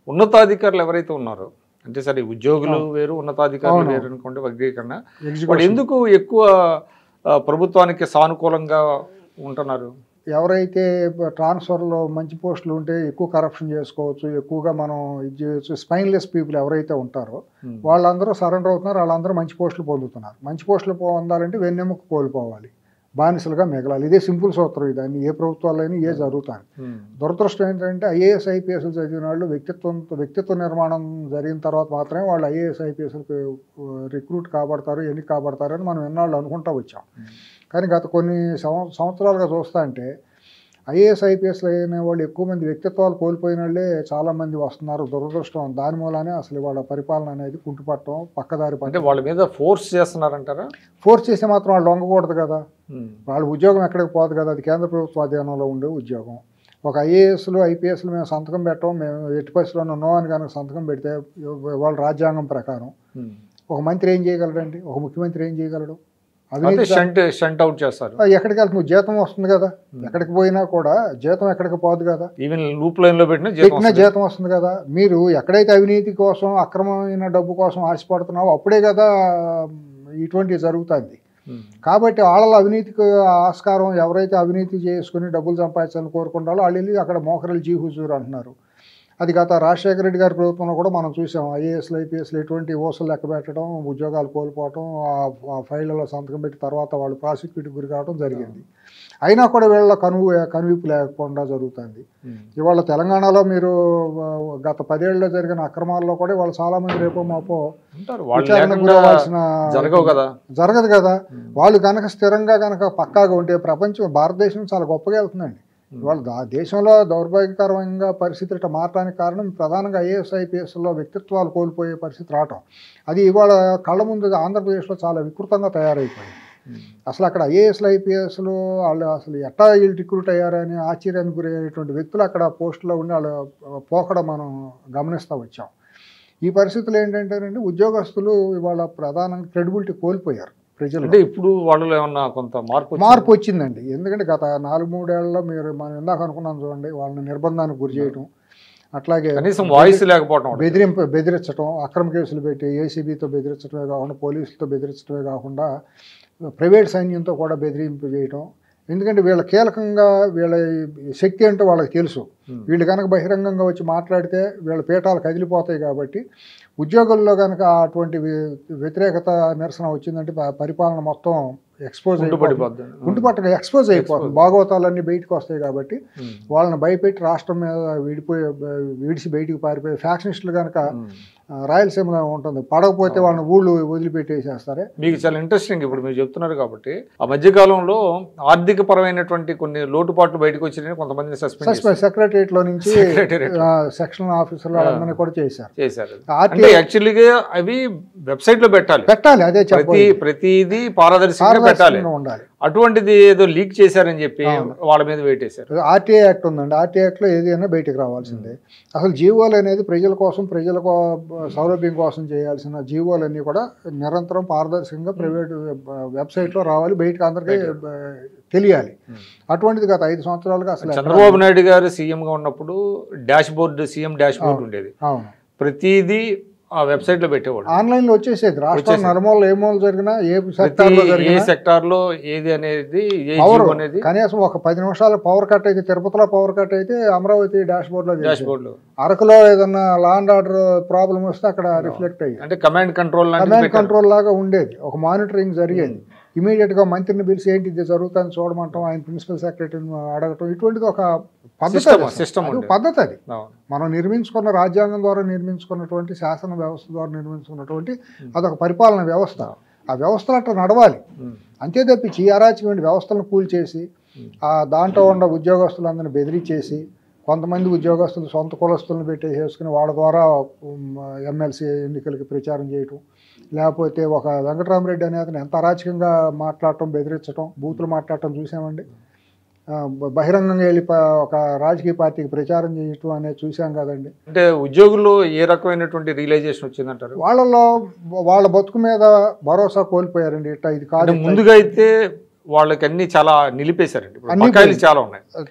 Speaker 2: ఉన్నతాధికారులు ఎవరైతే ఉన్నారో అంటే సరే ఉద్యోగులు వేరు ఉన్నతాధికారులు
Speaker 3: అవును.
Speaker 2: వేరు అనుకోండి వర్గీకరణ వాళ్ళు
Speaker 3: ఎగ్జిక్యూటివ్
Speaker 2: ఎందుకు ఎక్కువ ఆ, ప్రభుత్వానికి సానుకూలంగా ఉంటున్నారు
Speaker 3: ఎవరైతే ట్రాన్స్ఫర్లో మంచి పోస్టులు ఉంటే ఎక్కువ కరప్షన్ చేసుకోవచ్చు ఎక్కువగా మనం ఇది చేయొచ్చు స్పైన్లెస్ పీపుల్ ఎవరైతే ఉంటారో
Speaker 2: ఉమ్.
Speaker 3: వాళ్ళందరూ సరెండర్ అవుతున్నారు వాళ్ళందరూ మంచి పోస్టులు పొందుతున్నారు మంచి పోస్టులు పొందాలంటే వెన్నెముక కోల్పోవాలి బానిసలుగా మిగలాలి ఇదే సింపుల్ సూత్రం ఇదాన్ని ఏ ప్రభుత్వాలైనా ఏ జరుగుతాయి
Speaker 2: ఉమ్.
Speaker 3: దురదృష్టం ఏంటంటే ఐఏఎస్ ఐపీఎస్లు చదివిన వాళ్ళు వ్యక్తిత్వం వ్యక్తిత్వ నిర్మాణం జరిగిన తర్వాత మాత్రమే వాళ్ళు ఐఏఎస్ ఐపీఎస్లకు రిక్రూట్ కాబడతారు ఎన్ని కాబడతారు అని మనం ఎన్నాళ్ళు అనుకుంటా వచ్చాం కానీ గత కొన్ని సంవ- సంవత్సరాలుగా చూస్తా అంటే ఐఏఎస్ ఐపీఎస్లు అయిన వాళ్ళు ఎక్కువ మంది వ్యక్తిత్వాలు కోల్పోయిన వాళ్ళే చాలామంది వస్తున్నారు దురదృష్టం దాని మూలానే అసలు వాళ్ళ పరిపాలన అనేది కుంటుపట్టడం పక్కదారి
Speaker 2: అంటే
Speaker 3: పట్టడం
Speaker 2: వాళ్ళ మీద ఫోర్స్ చేస్తున్నారంటారా
Speaker 3: ఫోర్స్ చేస్తే మాత్రం వాళ్ళు లొంగకూడదు కదా
Speaker 2: ఉమ్.
Speaker 3: వాళ్ళ ఉద్యోగం ఎక్కడికి పోదు కదా అది కేంద్ర ప్రభుత్వ అధీనంలో ఉండే ఉద్యోగం ఒక ఐఏఎస్లు ఐపీఎస్లు మేము సంతకం పెట్టం మేము ఎట్టి పరిస్థితుల్లో నో అని కనుక సంతకం పెడితే వాళ్ళ రాజ్యాంగం ప్రకారం
Speaker 2: ఉమ్.
Speaker 3: ఒక మంత్రి ఏం చేయగలడండి ఒక ముఖ్యమంత్రి ఏం చేయగలడు
Speaker 2: అంటే
Speaker 3: అవినీతి
Speaker 2: షంట్ షంట్ అవుట్ చేస్తారు
Speaker 3: ఎక్కడికి వెళ్తుంది జీతం వస్తుంది కదా ఎక్కడికి పోయినా కూడా జీతం ఎక్కడికి పోదు కదా
Speaker 2: ఈవెన్ లూప్ లైన్ లో పెట్టిన జీతం
Speaker 3: పెట్టిన
Speaker 2: వస్తుంది.
Speaker 3: జీతం వస్తుంది కదా మీరు ఎక్కడైతే అవినీతి కోసం అక్రమమైన డబ్బు కోసం ఆశపడుతున్నావో అప్పుడే కదా ఇటువంటివి జరుగుతుంది
Speaker 2: ఉమ్.
Speaker 3: కాబట్టి వాళ్ళ అవినీతికి ఆస్కారం ఎవరైతే అవినీతి చేసుకుని డబ్బులు సంపాదించాలని కోరుకుంటారో వాళ్ళు వెళ్ళి అక్కడ మోకరలు జీ హుజూర్ అంటున్నారు అది గత రాజశేఖర రెడ్డి గారి ప్రభుత్వంలో కూడా మనం చూసాం ఐఏఎస్లు ఐపీఎస్లు ఎటువంటి ఓసలు లెక్క పెట్టడం ఉద్యోగాలు కోల్పోవటం ఆ- ఆ ఫైళ్ళలో సంతకం పెట్టి తర్వాత వాళ్ళు ప్రాసిక్యూట్ గురి కావడం జరిగింది అయినా కూడా వీళ్ళ కనువు కనువిప్పు లేకుండా జరుగుతుంది
Speaker 2: ఉమ్.
Speaker 3: ఇవాళ తెలంగాణలో మీరు ఆ, గత పదేళ్లలో జరిగిన అక్రమాల్లో కూడా వాళ్ళు చాలామంది రేపో మాపో
Speaker 2: ఉంటారు వాళ్ళు
Speaker 3: విచారణకు
Speaker 2: లేకుండా
Speaker 3: గురవ్వాల్సిన
Speaker 2: జరగవు కదా
Speaker 3: జరగదు కదా వాళ్ళు కనుక స్థిరంగా కనుక పక్కాగా ఉంటే ప్రపంచం భారతదేశం చాలా గొప్పగా వెళ్తుందండి ఇవాళ దా- దేశంలో దౌర్భాగ్యకరంగా పరిస్థితులు ఇట్లా మారడానికి కారణం ప్రధానంగా ఐఏఎస్ ఐపీఎస్లో వ్యక్తిత్వాలు కోల్పోయే పరిస్థితి రావటం అది ఇవాళ కళ్ళ ముందు ఆంధ్రప్రదేశ్లో చాలా వికృతంగా తయారైపోయింది
Speaker 2: ఉమ్.
Speaker 3: అసలు అక్కడ ఐఏఎస్లు ఐపీఎస్లు వాళ్ళు అసలు ఎట్టా వీళ్ళు రిక్రూట్ అయ్యారని ఆశ్చర్యానికి గురయ్యేటువంటి వ్యక్తులు అక్కడ పోస్టులో ఉండి వాళ్ళు పోకడ మనం గమనిస్తూ వచ్చాం ఈ పరిస్థితులు ఏంటంటేనండి ఉద్యోగస్తులు ఇవాళ ప్రధానంగా క్రెడిబిలిటీ కోల్పోయారు ప్రజలు
Speaker 2: అంటే ఇప్పుడు వాళ్ళు ఏమన్నా కొంత మార్పు వచ్చిందా?
Speaker 3: మార్పు వచ్చిందండి ఎందుకంటే గత నాలుగు మూడేళ్లలో మీరు మనం ఇందాక అనుకున్నాం చూడండి వాళ్ళని నిర్బంధానికి గురి చేయటం అట్లాగే
Speaker 2: కనీసం వాయిస్ లేకపోవడం ఒకటి.
Speaker 3: బెదిరింపు బెదిరించడం అక్రమ కేసులు పెట్టి ఏసీబీతో బెదిరించడమే కాకుండా పోలీసులతో బెదిరించడమే కాకుండా ప్రైవేట్ సైన్యంతో కూడా బెదిరింపు చేయటం ఎందుకంటే వీళ్ళ కీలకంగా వీళ్ళ శక్తి ఏంటో వాళ్ళకి తెలుసు
Speaker 2: ఉమ్.
Speaker 3: వీళ్ళు కనుక బహిరంగంగా వచ్చి మాట్లాడితే వీళ్ళ పీఠాలు కదిలిపోతాయి కాబట్టి ఉద్యోగుల్లో కనుక అటువంటి వ్య- వ్యతిరేకత నిరసన వచ్చిందంటే ప- పరిపాలన మొత్తం ఎక్స్పోజ్ అయిపోతుంది
Speaker 2: ఉండిపడిపోద్ది.
Speaker 3: గుంటుపట్టగా ఎక్స్పోజ్ అయిపోతుంది భాగవతాలన్నీ బయటకు వస్తాయి కాబట్టి
Speaker 2: ఉమ్.
Speaker 3: వాళ్ళని భయపెట్టి రాష్ట్రం మీద విడిపోయి విడిచి బయటికి పారిపోయి ఫ్యాక్షనిస్టులు కనుక
Speaker 2: ఉమ్.
Speaker 3: ఆ, రాయలసీమలో ఉంటుంది పడకపోతే వాళ్ళని ఊళ్ళు వదిలిపెట్టేసేస్తారే
Speaker 2: మీకు చాలా ఇంట్రెస్టింగ్ ఇప్పుడు మీరు చెప్తున్నారు కాబట్టి ఆ మధ్య కాలంలో ఆర్థిక పరమైనటువంటి కొన్ని లోటుపాట్లు బయటకు వచ్చినాయని కొంతమందిని సస్పెండ్
Speaker 3: సస్పెండ్ సెక్రటరియట్లో నుంచి
Speaker 2: Secretariat.
Speaker 3: సెక్షన్ ఆఫీసర్లు వాళ్ళందరినీ కూడా చేశారు
Speaker 2: చేశారు
Speaker 3: ఆర్టీ
Speaker 2: అంటే యాక్చువల్లీగా అవి వెబ్సైట్ లో పెట్టాలి
Speaker 3: పెట్టాలి అదే
Speaker 2: ప్రతి
Speaker 3: చెప్పాలి
Speaker 2: ప్రతిదీ పారదర్శకంగా పెట్టాలి
Speaker 3: పారదర్శకంగా ఉండాలి
Speaker 2: అటువంటిది ఏదో లీక్ చేశారని చెప్పి వాళ్ళ మీద వేటేశారు
Speaker 3: ఆర్టీఐ యాక్ట్ ఉందండి ఆర్టీఐ యాక్ట్లో ఏదైనా బయటికి రావాల్సిందే అసలు జీవోలు అనేది ప్రజల కోసం ప్రజల కో- సౌలభ్యం కోసం చేయాల్సిన జీవోలన్నీ కూడా నిరంతరం పారదర్శకంగా ప్రైవేట్ వెబ్సైట్లో రావాలి బయటకు అందరికీ ఆ, తెలియాలి అటువంటిది గత ఐదు సంవత్సరాలుగా అసలు ఎక్కడ-
Speaker 2: చంద్రబాబు నాయుడు గారు సీఎం గా ఉన్నప్పుడు dashboard CM dashboard ఉండేది
Speaker 3: అవును
Speaker 2: ప్రతిదీ ఆ వెబ్సైట్ లో పెట్టేవాడు
Speaker 3: ఆన్లైన్లో వచ్చేసేది రాష్ట్రం
Speaker 2: వచ్చేసేది.
Speaker 3: నలుమూలలు ఏ మూల జరిగినా ఏ
Speaker 2: ప్రతి
Speaker 3: సెక్టార్లో
Speaker 2: ఏ
Speaker 3: జరిగినా
Speaker 2: సెక్టార్ లో ఏది అనేది ఏ
Speaker 3: పవర్
Speaker 2: జీవో అనేది
Speaker 3: కనీసం ఒక పది నిమిషాలు పవర్ కట్ అయితే తిరుపతిలో పవర్ కట్ అయితే అమరావతి డాష్ బోర్డ్లో
Speaker 2: డాష్ బోర్డు లో
Speaker 3: అరకులో ఏదన్నా లా అండ్ ఆర్డర్ ప్రాబ్లం వస్తే అక్కడ రిఫ్లెక్ట్ అయ్యి
Speaker 2: అంటే కమాండ్ కంట్రోల్ లాంటిది
Speaker 3: కమాండ్
Speaker 2: పెట్టారు.
Speaker 3: కంట్రోల్ లాగా ఉండేది ఒక మానిటరింగ్ జరిగేది ఇమీడియట్ గా మంత్రిని పిలిచి ఏంటి ఇది జరుగుతుందని చూడమంటాం ఆయన ప్రిన్సిపల్ సెక్రటరీని అడగటం ఇటువంటిది ఒక పద్ధతి
Speaker 2: System,
Speaker 3: అది అసలు.
Speaker 2: system
Speaker 3: అది
Speaker 2: ఉండేది.
Speaker 3: పద్ధతి అది
Speaker 2: అవును.
Speaker 3: మనం నిర్మించుకున్న రాజ్యాంగం ద్వారా నిర్మించుకున్నటువంటి శాసన వ్యవస్థ ద్వారా నిర్మించుకున్నటువంటి అదొక పరిపాలన వ్యవస్థ ఆ వ్యవస్థలు అట్లా నడవాలి
Speaker 2: ఉమ్.
Speaker 3: అంతే తప్పించి ఈ అరాచకమైన వ్యవస్థలను కూల్చేసి ఆ దాంట్లో ఉన్న ఉద్యోగస్తులందరిని బెదిరించేసి కొంతమంది ఉద్యోగస్తులు సొంత కులస్తులను పెట్టేసేసుకుని వాళ్ళ ద్వారా ఎమ్మెల్సీ ఎన్నికలకి ప్రచారం చేయటం లేకపోతే ఒక వెంకటరామరెడ్డి అనే అతను ఎంత అరాచకంగా మాట్లాడటం బెదిరించటం బూతులు మాట్లాడటం చూసామండి ఆ, బ- బహిరంగంగా వెళ్ళి ప- ఒక రాజకీయ పార్టీకి ప్రచారం చేయటం అనేది చూసాం కదండి
Speaker 2: అంటే ఉద్యోగుల్లో ఏ రకమైనటువంటి రియలైజేషన్ వచ్చిందంటారు
Speaker 3: వాళ్ళలో వాళ్ళ బతుకు మీద భరోసా కోల్పోయారండి ఇట్లా ఇది
Speaker 2: అంటే
Speaker 3: కాదు
Speaker 2: ముందుగా అయితే వాళ్ళకి అన్ని చాలా నిలిపేశారండి ఇప్పుడు
Speaker 3: అన్ని
Speaker 2: బకాయిలు చాలా ఉన్నాయి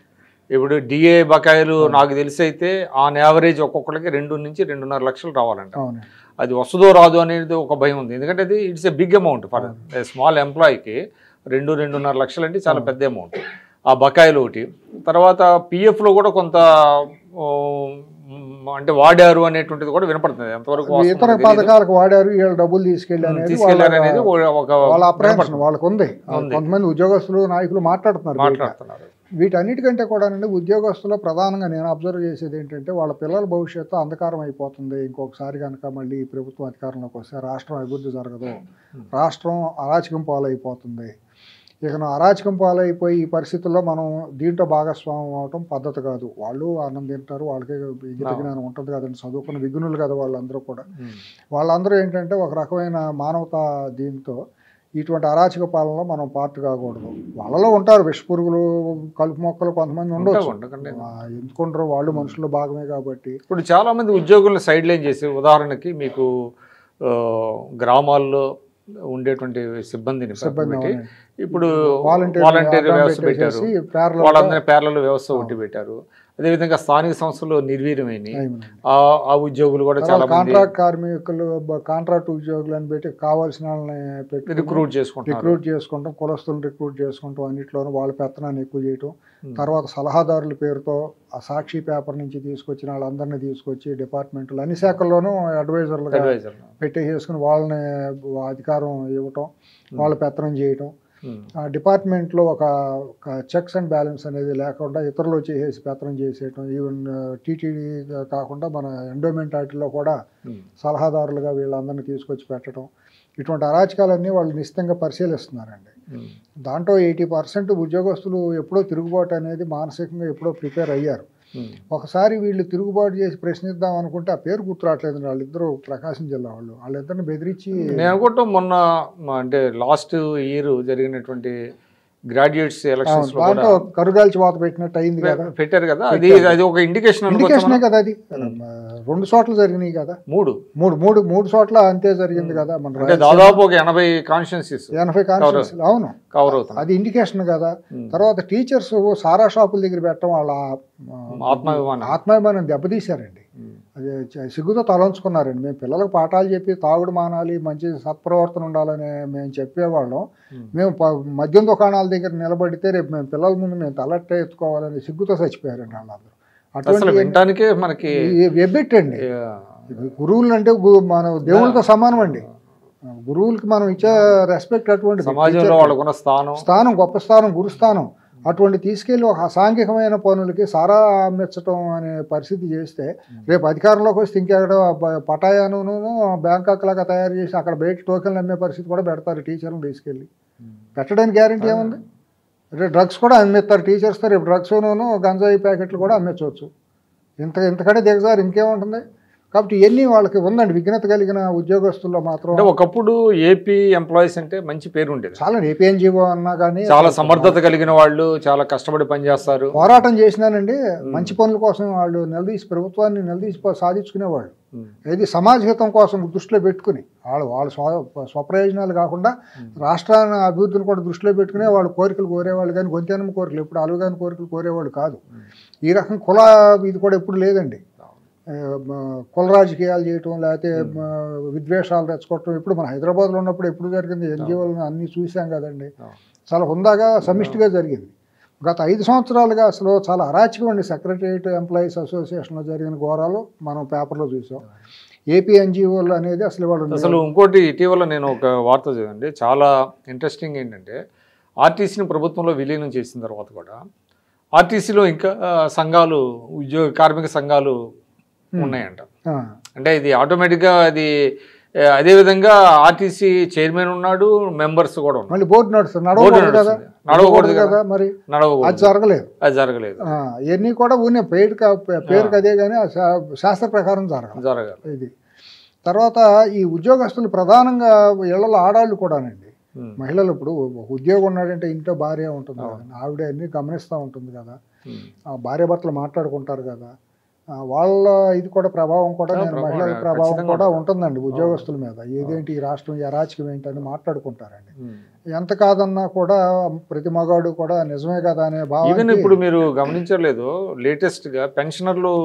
Speaker 2: ఇప్పుడు డిఏ బకాయిలు నాకు తెలిసి అయితే ఆన్ యావరేజ్ ఒక్కొక్కరికి రెండు నుంచి రెండున్నర లక్షలు రావాలంట
Speaker 3: అవునండి
Speaker 2: అది వస్తుందో రాదు అనేది ఒక భయం ఉంది ఎందుకంటే అది it's a big amount for small ఎంప్లాయీకి రెండు రెండున్నర లక్షలు అంటే చాలా పెద్ద అమౌంట్ ఆ బకాయిలు ఒకటి తర్వాత పిఎఫ్లో కూడా కొంత ఓ, మ్, అంటే వాడారు అనేటువంటిది కూడా వినపడుతుంది ఎంతవరకు వాస్తవం
Speaker 3: ఇతర
Speaker 2: నాకు తెలీదు.
Speaker 3: పథకాలకు వాడారు వీళ్ళు డబ్బులు తీసుకెళ్ళి అనేది
Speaker 2: తీసుకెళ్లారు
Speaker 3: వాళ్ళ-
Speaker 2: అనేది ఓ- ఒక
Speaker 3: వాళ్ళ అప్రహెన్షన్ వాళ్ళకు ఉంది
Speaker 2: ఉంది.
Speaker 3: కొంతమంది ఉద్యోగస్తులు నాయకులు మాట్లాడుతున్నారు బయట.
Speaker 2: మాట్లాడుతున్నారు
Speaker 3: వీటన్నిటికంటే కూడా ఉద్యోగస్తులు ప్రధానంగా నేను అబ్జర్వ్ చేసేది ఏంటంటే వాళ్ళ పిల్లల భవిష్యత్తు అంధకారం అయిపోతుంది ఇంకొకసారి కనుక మళ్ళీ ఈ ప్రభుత్వం అధికారంలోకి వస్తే రాష్ట్రం అభివృద్ధి జరగదు రాష్ట్రం అరాచకం పాలైపోతుంది ఇక నా అరాచకం పాలైపోయి ఈ పరిస్థితుల్లో మనం దీంట్లో భాగస్వామ్యం అవటం పద్ధతి కాదు వాళ్ళు అన్నం తింటారు వాళ్ళకి విద్యుత్ జ్ఞానం ఉంటుంది కదండి చదువుకున్న విఘ్నులు కదా వాళ్ళందరూ కూడా
Speaker 2: ఉమ్.
Speaker 3: వాళ్ళందరూ ఏంటంటే ఒక రకమైన మానవతా దీంతో ఇటువంటి అరాచక పాలనలో మనం పార్ట్ కాకూడదు వాళ్ళలో ఉంటారు విషపురుగులు కలుపు మొక్కలు కొంతమంది ఉండొచ్చు
Speaker 2: ఉండకండి.
Speaker 3: ఆ, ఎందుకుంటారు వాళ్ళు మనుషుల్లో భాగమే కాబట్టి
Speaker 2: ఇప్పుడు చాలా మంది ఉద్యోగులను సైడ్ లైన్ చేసి ఉదాహరణకి మీకు ఆ, గ్రామాల్లో ఉండేటువంటి సిబ్బందిని
Speaker 3: సిబ్బంది
Speaker 2: పెట్టి
Speaker 3: అవునండి.
Speaker 2: ఇప్పుడు
Speaker 3: వాలంటీర్
Speaker 2: వాలంటీర్
Speaker 3: అడ్డం
Speaker 2: వ్యవస్థ పెట్టారు
Speaker 3: పెట్టేసేసి parallel గా
Speaker 2: వాళ్ళందరినీ పేర్ల వ్యవస్థ ఒకటి పెట్టారు అదేవిధంగా స్థానిక సంస్థలు నిర్వీర్యమైనవి
Speaker 3: అయిపోయింది.
Speaker 2: ఆ ఆ ఉద్యోగులు కూడా చాలా
Speaker 3: తర్వాత
Speaker 2: మంది
Speaker 3: కాంట్రాక్ట్ కార్మికులు బ- కాంట్రాక్ట్ ఉద్యోగులను పెట్టి కావాల్సిన వాళ్ళని పెట్టి
Speaker 2: రిక్రూట్ చేసుకుంటున్నారు
Speaker 3: రిక్రూట్ చేసుకుంటాం కులస్తులను రిక్రూట్ చేసుకుంటాం అన్నిట్లోనూ వాళ్ళ పెత్తనాన్ని ఎక్కువ చేయటం
Speaker 2: Hmm.
Speaker 3: తర్వాత సలహాదారుల పేరుతో ఆ సాక్షి పేపర్ నుంచి తీసుకొచ్చిన వాళ్ళందరినీ తీసుకొచ్చి డిపార్ట్మెంట్లు అన్ని శాఖల్లోనూ అడ్వైజర్లుగా
Speaker 2: అడ్వైజర్
Speaker 3: పెట్టేసుకుని వాళ్ళని అధికారం ఇవ్వటం వాళ్ళ పెత్తనం చేయటం
Speaker 2: ఉమ్.
Speaker 3: ఆ డిపార్ట్మెంట్లో ఒక చెక్స్ అండ్ బ్యాలెన్స్ అనేది లేకుండా ఇతరులు చేసేసి పెత్తనం చేసేయటం ఈవెన్ టీటీడీ కాకుండా మన ఎండోమెంట్ వాటిల్లో కూడా
Speaker 2: ఉమ్.
Speaker 3: సలహాదారులుగా వీళ్ళందరినీ తీసుకొచ్చి పెట్టడం ఇటువంటి అరాచకాలన్నీ వాళ్ళు నిశ్చితంగా పరిశీలిస్తున్నారండి
Speaker 2: ఉమ్.
Speaker 3: దాంట్లో ఎయిటీ పర్సెంట్ ఉద్యోగస్తులు ఎప్పుడో తిరుగుబాటు అనేది మానసికంగా ఎప్పుడో ప్రిపేర్ అయ్యారు
Speaker 2: ఉమ్.
Speaker 3: ఒకసారి వీళ్ళు తిరుగుబాటు చేసి ప్రశ్నిద్దాం అనుకుంటే ఆ పేరు గుర్తురావట్లేదు వాళ్ళిద్దరూ ప్రకాశం జిల్లా వాళ్ళు వాళ్ళిద్దరిని బెదిరించి
Speaker 2: నేను అనుకుంటాం మొన్న మ- అంటే లాస్ట్ ఇయర్ జరిగినటువంటి గ్రాడ్యుయేట్స్ ఎలక్షన్స్ లో
Speaker 3: దాంట్లో
Speaker 2: కూడా
Speaker 3: కరుగాల్చి వాత పెట్టినట్టు అయింది కదా
Speaker 2: పెట్టారు కదా అది అది ఒక ఇండికేషన్
Speaker 3: ఇండికేషనే కదా అది రెండు చోట్ల జరిగినాయి కదా
Speaker 2: మూడు
Speaker 3: మూడు మూడు మూడు చోట్ల అంతే జరిగింది కదా మన
Speaker 2: అంటే దాదాపు ఒక ఎనభై కాన్స్టిట్యున్సీస్
Speaker 3: ఎనభై కాన్స్టిట్యూన్సీ అవును
Speaker 2: కవర్ అవుతుంది
Speaker 3: అది ఇండికేషన్ కదా
Speaker 2: ఉమ్.
Speaker 3: తర్వాత టీచర్స్ సారా షాపుల దగ్గర పెట్టడం వాళ్ళ ఆ,
Speaker 2: ఆత్మాభిమానం
Speaker 3: ఆత్మాభిమానం దెబ్బతీశారండి
Speaker 2: ఉమ్.
Speaker 3: అది చ- సిగ్గుతో తలంచుకున్నారండి మేము పిల్లలకు పాఠాలు చెప్పి తాగుడు మానాలి మంచి సత్ప్రవర్తన ఉండాలని మేము చెప్పేవాళ్ళం
Speaker 2: ఉమ్.
Speaker 3: మేము ప- మద్యం దుకాణాల దగ్గర నిలబడితే రేపు మేము పిల్లల ముందు మేము తలట్టే ఎత్తుకోవాలని సిగ్గుతో చచ్చిపోయారండి వాళ్ళందరూ
Speaker 2: అసలు
Speaker 3: అటువంటి
Speaker 2: వినటానికే మనకి
Speaker 3: ఎబ్బెట్టండి
Speaker 2: ఆ,
Speaker 3: గురువులు అంటే గు- మన దేవుళ్ళతో సమానం అండి గురువులకి మనం ఇచ్చే రెస్పెక్ట్ అటువంటి
Speaker 2: సమాజంలో వాళ్ళకున్న స్థానం
Speaker 3: స్థానం గొప్ప స్థానం గురుస్థానం అటువంటి తీసుకెళ్ళి ఒక అసాంఘికమైన పనులకి సారా అమ్మించటం అనే పరిస్థితి చేస్తే రేపు అధికారంలోకి వస్తే ఇంకెక్కడ బ- పటాయాను బ్యాంకాక్ లాగా తయారు చేసి అక్కడ బయట టోకెన్లు అమ్మే పరిస్థితి కూడా పెడతారు టీచర్లను తీసుకెళ్ళి పెట్టడానికి గ్యారంటీ ఏముంది రేపు డ్రగ్స్ కూడా అమ్మేస్తారు టీచర్స్తో రేపు డ్రగ్స్ను గంజాయి ప్యాకెట్లు కూడా అమ్మేచ్చవచ్చు ఇంత ఇంతకంటే దిగజారు ఇంకేముంటుంది కాబట్టి ఇవన్నీ వాళ్ళకి ఉందండి విఘ్నత కలిగిన ఉద్యోగస్తుల్లో మాత్రం
Speaker 2: అంటే ఒకప్పుడు ఏపీ ఎంప్లాయీస్ అంటే మంచి పేరు ఉండేది
Speaker 3: చాలా ఏపీఎన్జిఓ అన్నా కానీ
Speaker 2: చాలా సమర్థత కలిగిన వాళ్ళు చాలా కష్టపడి పనిచేస్తారు
Speaker 3: పోరాటం చేసినానండి మంచి పనుల కోసం వాళ్ళు నిలదీసి ప్రభుత్వాన్ని నిలదీసి పో- సాధించుకునేవాళ్ళు
Speaker 2: ఉమ్.
Speaker 3: ఏది సమాజహితం కోసం దృష్టిలో పెట్టుకుని వాళ్ళు వాళ్ళ స్వ స్వప్రయోజనాలు కాకుండా రాష్ట్రాన్ని అభివృద్ధిని కూడా దృష్టిలో పెట్టుకునే వాళ్ళు కోరికలు కోరేవాళ్ళు కానీ గొంతెనమ కోరికలు ఎప్పుడు అలుగాని కోరికలు కోరేవాళ్ళు కాదు ఈ రకం కుల ఇది కూడా ఎప్పుడు లేదండి ఆ, మ, కుల రాజకీయాలు చేయటం లేకపోతే మ, విద్వేషాలు రెచ్చగొట్టడం ఇప్పుడు మన హైదరాబాద్లో ఉన్నప్పుడు ఎప్పుడు జరిగింది ఎన్జిఓలను అన్నీ చూసాం కదండి
Speaker 2: అవును.
Speaker 3: చాలా హుందాగా సమిష్టిగా జరిగింది గత ఐదు సంవత్సరాలుగా అసలు చాలా అరాచకం అండి సెక్రటరియట్ ఎంప్లాయీస్ అసోసియేషన్లో జరిగిన ఘోరాలు మనం పేపర్లో చూసాం ఏపీ ఎన్జిఓలు అనేది అసలు వాళ్ళు
Speaker 2: అసలు ఇంకోటి ఇటీవల నేను ఒక వార్త చదివండి చాలా ఇంట్రెస్టింగ్ ఏంటంటే ఆర్టీసీని ప్రభుత్వంలో విలీనం చేసిన తర్వాత కూడా ఆర్టీసీలో ఇంకా ఆ, సంఘాలు ఉద్యోగ కార్మిక సంఘాలు ఉన్నాయంట
Speaker 3: ఆ,
Speaker 2: అంటే ఇది ఆటోమేటిక్గా అది ఆ, అదేవిధంగా ఆర్టీసీ చైర్మన్ ఉన్నాడు మెంబర్స్ కూడా ఉన్నారు
Speaker 3: మళ్ళీ బోర్డు నడుస్తుంది
Speaker 2: బోర్డు
Speaker 3: నడవకూడదు కదా
Speaker 2: నడుస్తుంది. నడవకూడదు
Speaker 3: కదా మరి అది
Speaker 2: నడవకూడదు
Speaker 3: జరగలేదు
Speaker 2: అది జరగలేదు
Speaker 3: ఆ, ఇవన్నీ కూడా ఊనే పేరు పేరుకి అదే కానీ ఆ శా- శాస్త్ర ప్రకారం జరగదు
Speaker 2: జరగాలి
Speaker 3: ఇది తర్వాత ఈ ఉద్యోగస్తులు ప్రధానంగా ఇళ్లలో ఆడాళ్ళు కూడానండి
Speaker 2: ఉమ్.
Speaker 3: మహిళలు ఇప్పుడు ఒక ఉద్యోగం ఉన్నాడంటే ఇంట్లో భార్య ఉంటుంది కదా ఆవిడ అన్ని గమనిస్తూ ఉంటుంది కదా
Speaker 2: ఉమ్.
Speaker 3: ఆ భార్య భర్తలు మాట్లాడుకుంటారు కదా ఆ, వాళ్ళ ఇది కూడా ప్రభావం కూడా
Speaker 2: ఆ,
Speaker 3: నేను
Speaker 2: ప్రభావం,
Speaker 3: మహిళల ప్రభావం
Speaker 2: ఖచ్చితంగా
Speaker 3: కూడా
Speaker 2: ఉంటుంది.
Speaker 3: ఉంటుందండి ఉద్యోగస్తుల మీద ఏదేంటి ఈ రాష్ట్రం ఈ అరాచకం ఏంటని మాట్లాడుకుంటారండి
Speaker 2: ఉమ్.
Speaker 3: ఎంత కాదన్నా కూడా ప్రతి మగాడు కూడా నిజమే కదా అనే
Speaker 2: ఈవెన్
Speaker 3: భావం
Speaker 2: ఇప్పుడు మీరు గమనించలేదు లేటెస్ట్ గా పెన్షనర్లు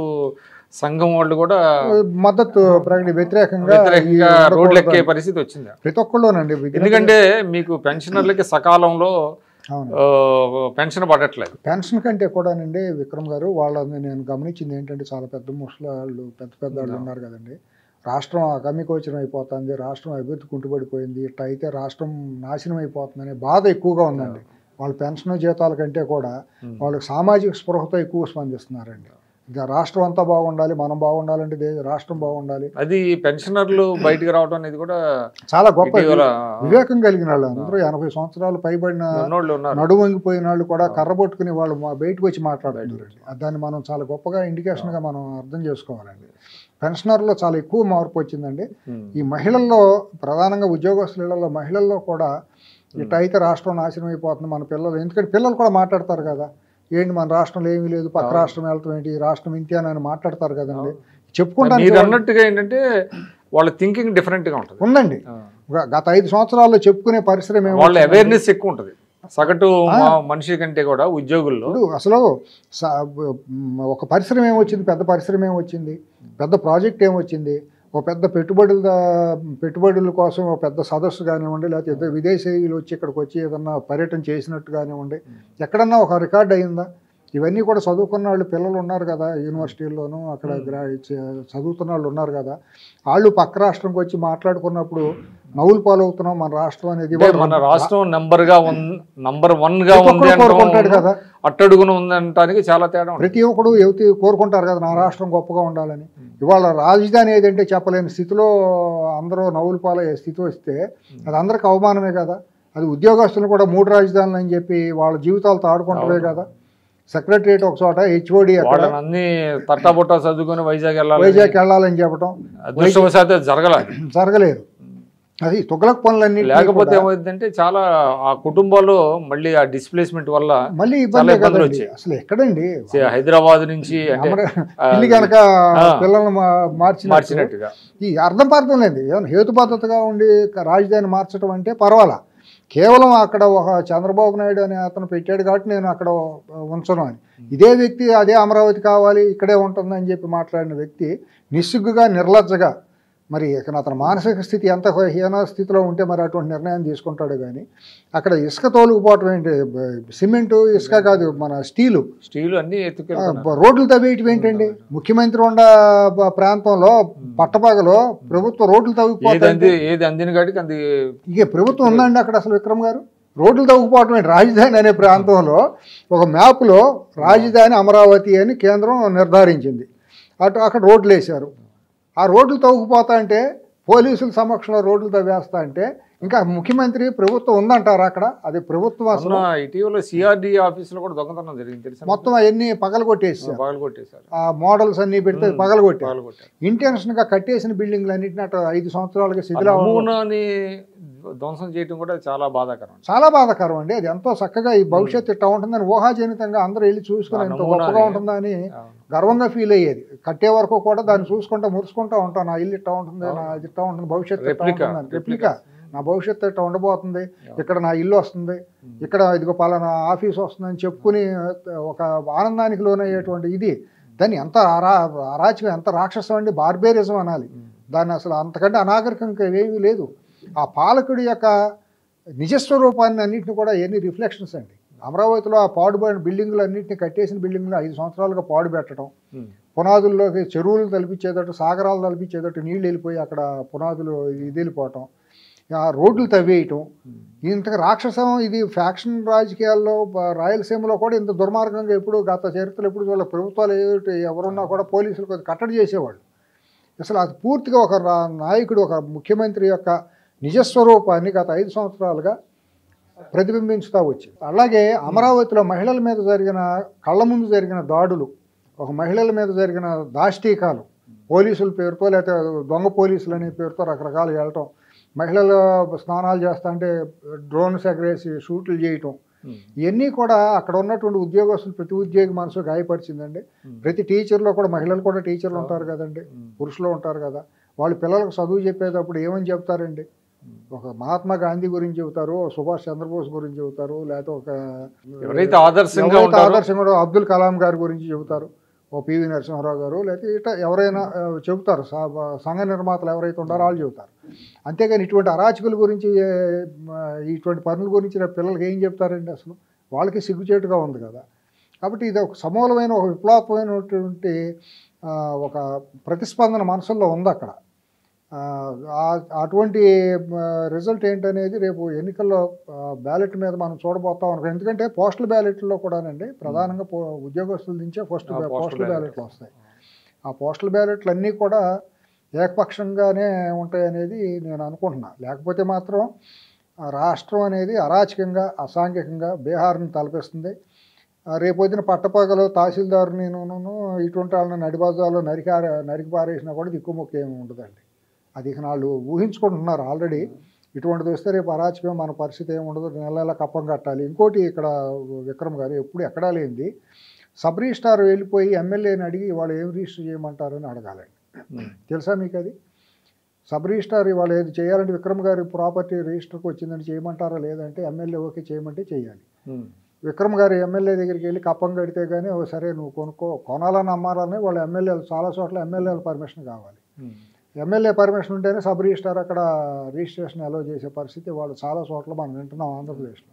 Speaker 2: సంఘం వాళ్ళు కూడా
Speaker 3: మద్దతు ప్రకటి వ్యతిరేకంగా
Speaker 2: వ్యతిరేకంగా
Speaker 3: ఈ
Speaker 2: రోడ్లు ఎక్కే
Speaker 3: ఉండకూడదని.
Speaker 2: పరిస్థితి వచ్చింది
Speaker 3: ప్రతి ఒక్కళ్ళోనండి విజ్ఞత-
Speaker 2: ఎందుకంటే మీకు పెన్షనర్లకి సకాలంలో
Speaker 3: అవును
Speaker 2: ఆ, పెన్షన్ పడట్లేదు
Speaker 3: పెన్షన్ కంటే కూడానండి విక్రమ్ గారు వాళ్ళని నేను గమనించింది ఏంటంటే చాలా పెద్ద ముసలి వాళ్ళు పెద్ద పెద్ద వాళ్ళు ఉన్నారు కదండి రాష్ట్రం అగమ్యగోచరం అయిపోతుంది రాష్ట్రం అభివృద్ధి కుంటుపడిపోయింది ఇట్లా అయితే రాష్ట్రం నాశనం అయిపోతుందనే బాధ ఎక్కువగా ఉందండి వాళ్ళ పెన్షన్ జీతాల కంటే కూడా వాళ్ళకి సామాజిక స్పృహతో ఎక్కువ స్పందిస్తున్నారండి ఇక రాష్ట్రం అంతా బాగుండాలి మనం బాగుండాలంటే దే- రాష్ట్రం బాగుండాలి
Speaker 2: అది పెన్షనర్లు బయటికి రావడం అనేది కూడా
Speaker 3: చాలా గొప్ప
Speaker 2: ఇటీవల
Speaker 3: వివేకం కలిగిన వాళ్ళు అందరూ ఎనభై సంవత్సరాలు పైబడిన
Speaker 2: ఉన్నోళ్ళు ఉన్నారు
Speaker 3: నడుము వంగిపోయిన వాళ్ళు కూడా కర్ర పట్టుకుని వాళ్ళు మా బయటకు వచ్చి మాట్లాడుతున్నారండి దాన్ని మనం చాలా గొప్పగా ఇండికేషన్గా మనం అర్థం చేసుకోవాలండి పెన్షనర్లో చాలా ఎక్కువ మార్పు వచ్చిందండి
Speaker 2: ఉమ్.
Speaker 3: ఈ మహిళల్లో ప్రధానంగా ఉద్యోగస్తులలో మహిళల్లో కూడా ఇట్లా అయితే రాష్ట్రం నాశనం అయిపోతుంది మన పిల్లలు ఎందుకంటే పిల్లలు కూడా మాట్లాడతారు కదా ఏంటి మన రాష్ట్రంలో ఏమీ లేదు పక్క రాష్ట్రం వెళ్తాం ఏంటి ఈ రాష్ట్రం ఇంతేనని మాట్లాడతారు కదండి చెప్పుకుంటాను
Speaker 2: మీరు అన్నట్టుగా ఏంటంటే వాళ్ళ థింకింగ్ డిఫరెంట్ గా ఉంటుంది
Speaker 3: ఉందండి
Speaker 2: ఆ.
Speaker 3: గ- గత ఐదు సంవత్సరాల్లో చెప్పుకునే పరిశ్రమ ఏమో
Speaker 2: వాళ్ళ అవేర్నెస్ ఎక్కువ ఉంటుంది సగటు మా- మనిషి కంటే కూడా ఉద్యోగుల్లో
Speaker 3: ఇప్పుడు అసలు స- మ్, ఒక పరిశ్రమ ఏమొచ్చింది పెద్ద పరిశ్రమ ఏమొచ్చింది పెద్ద ప్రాజెక్ట్ ఏమొచ్చింది ఒక పెద్ద పెట్టుబడుల దా- పెట్టుబడుల కోసం ఒక పెద్ద సదస్సు కానివ్వండి లేకపోతే ఇద్దరు విదేశీయులు వచ్చి ఇక్కడికి వచ్చి ఏదన్నా పర్యటన చేసినట్టు కానివ్వండి ఎక్కడన్నా ఒక రికార్డ్ అయిందా ఇవన్నీ కూడా చదువుకున్న వాళ్ళు పిల్లలు ఉన్నారు కదా యూనివర్సిటీల్లోనూ అక్కడ గ్రా చ- చదువుతున్న వాళ్ళు ఉన్నారు కదా వాళ్ళు పక్క రాష్ట్రంకి వచ్చి మాట్లాడుకున్నప్పుడు నవ్వులు పాలవుతున్నాం మన రాష్ట్రం అనేది
Speaker 2: అంటే మన రాష్ట్రం నంబర్ గా నంబర్ వన్ గా
Speaker 3: ప్రతి
Speaker 2: ఉంది
Speaker 3: ఒక్కరు కోరుకుంటాడు
Speaker 2: అంటాం
Speaker 3: కదా
Speaker 2: అట్టడుగున ఉందంటానికి చాలా తేడా ఉంటుంది
Speaker 3: ప్రతి ఒక్కడు యువతి కోరుకుంటారు కదా నా రాష్ట్రం గొప్పగా ఉండాలని ఇవాళ రాజధాని ఏదంటే చెప్పలేని స్థితిలో అందరూ నవ్వులు పాలయ్యే స్థితి వస్తే అది అందరికి అవమానమే కదా అది ఉద్యోగస్తులు కూడా మూడు రాజధానులు అని చెప్పి వాళ్ళ జీవితాలతో ఆడుకుంటవే కదా సెక్రటరియట్ ఒక చోట హెచ్ఓడి అక్కడ
Speaker 2: వాళ్ళని అన్ని తట్టాబుట్టా చదువుకొని వైజాగ్ వెళ్ళాలి
Speaker 3: వైజాగ్ వెళ్ళాలని చెప్పడం
Speaker 2: అదృష్టవశాత్తు అది జరగలేదు
Speaker 3: జరగలేదు అది తుగలక్ పనులన్నీ
Speaker 2: లేకపోతే ఏమైందంటే చాలా ఆ కుటుంబాల్లో మళ్ళీ ఆ డిస్ప్లేస్మెంట్ వల్ల
Speaker 3: మళ్ళీ
Speaker 2: చాలా
Speaker 3: ఇబ్బంది
Speaker 2: ఇబ్బందులు
Speaker 3: కదండి
Speaker 2: వచ్చాయి.
Speaker 3: అసలు ఎక్కడండి
Speaker 2: హైదరాబాద్ నుంచి అంటే
Speaker 3: అమర-
Speaker 2: ఆ,
Speaker 3: పిల్లి కనుక
Speaker 2: ఆ.
Speaker 3: పిల్లల్ని మా- మార్చినట్టు
Speaker 2: మార్చినట్టుగా
Speaker 3: ఈ అర్థం పర్థం లేదు ఏమైనా హేతుబద్ధతగా ఉండి క- రాజధాని మార్చడం అంటే పర్వాలా కేవలం అక్కడ ఒక చంద్రబాబు నాయుడు అనే అతను పెట్టాడు కాబట్టి నేను అక్కడ ఉంచను అని ఇదే వ్యక్తి అదే అమరావతి కావాలి ఇక్కడే ఉంటుందని చెప్పి మాట్లాడిన వ్యక్తి నిస్సిగ్గుగా నిర్లజ్జగా మరి ఇక అతని మానసిక స్థితి ఎంత హీన స్థితిలో ఉంటే మరి అటువంటి నిర్ణయం తీసుకుంటాడు కానీ అక్కడ ఇసుక తోలుకుపోవటం ఏంటి బ- సిమెంటు ఇసుక కాదు మన స్టీలు
Speaker 2: స్టీల్ అన్ని
Speaker 3: ఆ,
Speaker 2: ఎత్తుకెళ్తున్నారు
Speaker 3: బ- రోడ్లు తవ్వేయటం ఏంటండి ముఖ్యమంత్రి ఉండ బ- ప్రాంతంలో పట్టపగలో ప్రభుత్వ రోడ్లు
Speaker 2: ఏది
Speaker 3: తవ్వుకుపోతాయి
Speaker 2: అంది ఏది అందిన కాడికి అంది
Speaker 3: ఇక ప్రభుత్వం ఉందండి అక్కడ అసలు విక్రమ్ గారు రోడ్లు తవ్వుకుపోవటం ఏంటి రాజధాని అనే ప్రాంతంలో ఒక మ్యాప్లో రాజధాని అమరావతి అని కేంద్రం నిర్ధారించింది అటు అక్కడ రోడ్లు వేశారు ఆ రోడ్లు తవ్వుకుపోతా అంటే పోలీసుల సమక్షంలో రోడ్లు తవ్వేస్తా అంటే ఇంకా ముఖ్యమంత్రి ప్రభుత్వం ఉందంటారా అక్కడ అది ప్రభుత్వం అసలు
Speaker 2: మొన్న ఇటీవల సిఆర్డి ఆఫీసులో కూడా దొంగతనం జరిగింది తెలుసా
Speaker 3: మొత్తం అవన్నీ పగలగొట్టేసారు
Speaker 2: పగలు కొట్టేశారు
Speaker 3: ఆ మోడల్స్ అన్ని పెడితే పగలగొట్టారు
Speaker 2: పగలు కొట్టారు
Speaker 3: ఇంటెన్షన్గా కట్టేసిన బిల్డింగ్లు అన్నింటినీ అటు ఐదు సంవత్సరాలకి శిథిలా
Speaker 2: నమూనాని ధ్వంసం చేయడం కూడా చాలా బాధాకరం
Speaker 3: చాలా బాధాకరం అండి అది ఎంతో చక్కగా ఈ భవిష్యత్తు ఇట్లా ఉంటుందని ఊహాజనితంగా అందరూ వెళ్ళి చూసుకుని
Speaker 2: ఆ
Speaker 3: ఎంత
Speaker 2: నమూనాని-
Speaker 3: గొప్పగా ఉంటుందని
Speaker 2: అవును.
Speaker 3: గర్వంగా ఫీల్ అయ్యేది కట్టే వరకు కూడా దాన్ని చూసుకుంటా మురుసుకుంటా ఉంటాను నా ఇల్లు ఇట్లా ఉంటుంది నా ఇది ఇట్లా ఉంటుంది భవిష్యత్తు ఇట్లా
Speaker 2: Replica,
Speaker 3: ఉంటుంది రెప్లికా నా భవిష్యత్తు ఇట్లా ఉండబోతుంది ఇక్కడ నా ఇల్లు వస్తుంది ఇక్కడ ఇదిగో పలానా ఆఫీస్ వస్తుందని చెప్పుకుని ఒక ఆనందానికి లోనయ్యేటువంటి ఇది దాన్ని ఎంత అరా అరాచకం ఎంత రాక్షసం అండి బార్బేరిజం అనాలి దాన్ని అసలు అంతకంటే అనాగరికం ఏమీ లేదు ఆ పాలకుడి యొక్క నిజస్వరూపాన్ని అన్నింటిని కూడా ఎన్ని రిఫ్లెక్షన్స్ అండి అమరావతిలో ఆ పాడుబడిన బిల్డింగులు అన్నింటినీ కట్టేసిన బిల్డింగులు ఐదు సంవత్సరాలుగా పాడు పెట్టడం
Speaker 2: ఉమ్.
Speaker 3: పునాదుల్లోకి చెరువులు తలపించేటట్టు సాగరాలు తలపించేటట్టు నీళ్ళు వెళ్ళిపోయి అక్కడ పునాదులు ఇది వెళ్ళిపోవటం ఆ రోడ్లు తవ్వేయటం ఇంత రాక్షసం ఇది ఫ్యాక్షన్ రాజకీయాల్లో బ- రాయలసీమలో కూడా ఇంత దుర్మార్గంగా ఎప్పుడు గత చరిత్రలో ఎప్పుడు వాళ్ళ ప్రభుత్వాలు ఏమిటి ఎవరున్నా కూడా పోలీసులు కొద్దిగా కట్టడి చేసేవాళ్ళు అసలు అది పూర్తిగా ఒక రా- నాయకుడు ఒక ముఖ్యమంత్రి యొక్క నిజస్వరూపాన్ని గత ఐదు సంవత్సరాలుగా ప్రతిబింబించుతూ వచ్చింది అలాగే అమరావతిలో మహిళల మీద జరిగిన కళ్ళ ముందు జరిగిన దాడులు ఒక మహిళల మీద జరిగిన దాష్టీకాలు పోలీసుల పేరుతో లేకపోతే దొంగ పోలీసులు అనే పేరుతో రకరకాలు వెళ్ళటం మహిళలు స్నానాలు చేస్తా అంటే డ్రోన్స్ ఎగరేసి షూట్లు చేయటం
Speaker 2: ఉమ్,
Speaker 3: ఇవన్నీ కూడా అక్కడ ఉన్నటువంటి ఉద్యోగస్తులు ప్రతి ఉద్యోగి మనసు గాయపరిచిందండి
Speaker 2: ఉమ్,
Speaker 3: ప్రతి టీచర్లో కూడా మహిళలు కూడా టీచర్లు ఉంటారు కదండి
Speaker 2: ఉమ్,
Speaker 3: పురుషులు ఉంటారు కదా వాళ్ళు పిల్లలకు చదువు చెప్పేటప్పుడు ఏమని చెప్తారండి ఒక మహాత్మా గాంధీ గురించి చెబుతారు సుభాష్ చంద్రబోస్ గురించి చెబుతారు లేకపోతే ఒక
Speaker 2: ఎవరైతే ఆదర్శంగా
Speaker 3: ఎవరైతే
Speaker 2: ఉంటారో
Speaker 3: ఆదర్శంగా ఉంటారో అబ్దుల్ కలాం గారి గురించి చెబుతారు ఓ పివి నరసింహారావు గారు లేకపోతే ఇట్లా ఎవరైనా ఆ, చెబుతారు స- సంఘ నిర్మాతలు ఎవరైతే ఉంటారో వాళ్ళు చెబుతారు అంతేగాని ఇటువంటి అరాచకుల గురించి ఏ, మ, ఇటువంటి పనుల గురించి రేపు పిల్లలకి ఏం చెప్తారండి అసలు వాళ్ళకి సిగ్గుచేటుగా ఉంది కదా కాబట్టి ఇది ఒక సమూలమైన ఒక విప్లవాత్మకమైనటువంటి ఆ, ఒక ప్రతిస్పందన మనసుల్లో ఉంది అక్కడ ఆ, ఆ- అటువంటి రిజల్ట్ ఏంటనేది రేపు ఎన్నికల్లో బ్యాలెట్ మీద మనం చూడబోతాం అనుకో ఎందుకంటే పోస్టల్ బ్యాలెట్లో కూడానండి ప్రధానంగా పో- ఉద్యోగస్తుల నుంచే పోస్ట్
Speaker 2: ఆ, postal
Speaker 3: పోస్టల్
Speaker 2: ballot.
Speaker 3: బ్యాలెట్లు వస్తాయి ఆ పోస్టల్ బ్యాలెట్లు అన్నీ కూడా ఏకపక్షంగానే ఉంటాయి అనేది నేను అనుకుంటున్నా లేకపోతే మాత్రం ఆ రాష్ట్రం అనేది అరాచకంగా అసాంఘికంగా బీహార్ని తలపిస్తుంది ఆ రేపొద్దున పట్టపగలు తహసీల్దారుని ఇటువంటి వాళ్ళని నడిబాజాలో నరికార నరికి పారేసినా కూడా దిక్కుముక్కు ఏమి ఉండదండి అది ఇక వాళ్ళు ఊహించుకుంటున్నారు ఆల్రెడీ ఇటువంటిది వస్తే రేపు అరాచకం మన పరిస్థితి ఏమి ఉండదు నెల నెల కప్పం కట్టాలి ఇంకోటి ఇక్కడ విక్రమ్ గారు ఎప్పుడు ఎక్కడా లేనిది సబ్ రిజిస్టార్ వెళ్ళిపోయి ఎమ్మెల్యేని అడిగి వాళ్ళు ఏం రిజిస్టర్ చేయమంటారని అడగాలండి
Speaker 2: ఉమ్,
Speaker 3: తెలుసా మీకు అది సబ్ రిజిస్టార్ వాళ్ళు ఏది చేయాలంటే విక్రమ్ గారి ప్రాపర్టీ రిజిస్టర్కి వచ్చిందని చేయమంటారా లేదంటే ఎమ్మెల్యే ఓకే చేయమంటే చేయాలి
Speaker 2: ఉమ్,
Speaker 3: విక్రమ్ గారు ఎమ్మెల్యే దగ్గరికి వెళ్ళి కప్పం కడితే కానీ ఓ సరే నువ్వు కొనుక్కో కొనాలని అమ్మాలని వాళ్ళ ఎమ్మెల్యేలు చాలా చోట్ల ఎమ్మెల్యేల పర్మిషన్ కావాలి
Speaker 2: ఉమ్,
Speaker 3: ఎమ్మెల్యే పర్మిషన్ ఉంటేనే సబ్ రిజిస్టార్ అక్కడ రిజిస్ట్రేషన్ అలో చేసే పరిస్థితి వాళ్ళు చాలా చోట్ల మనం వింటున్నాం ఆంధ్రప్రదేశ్లో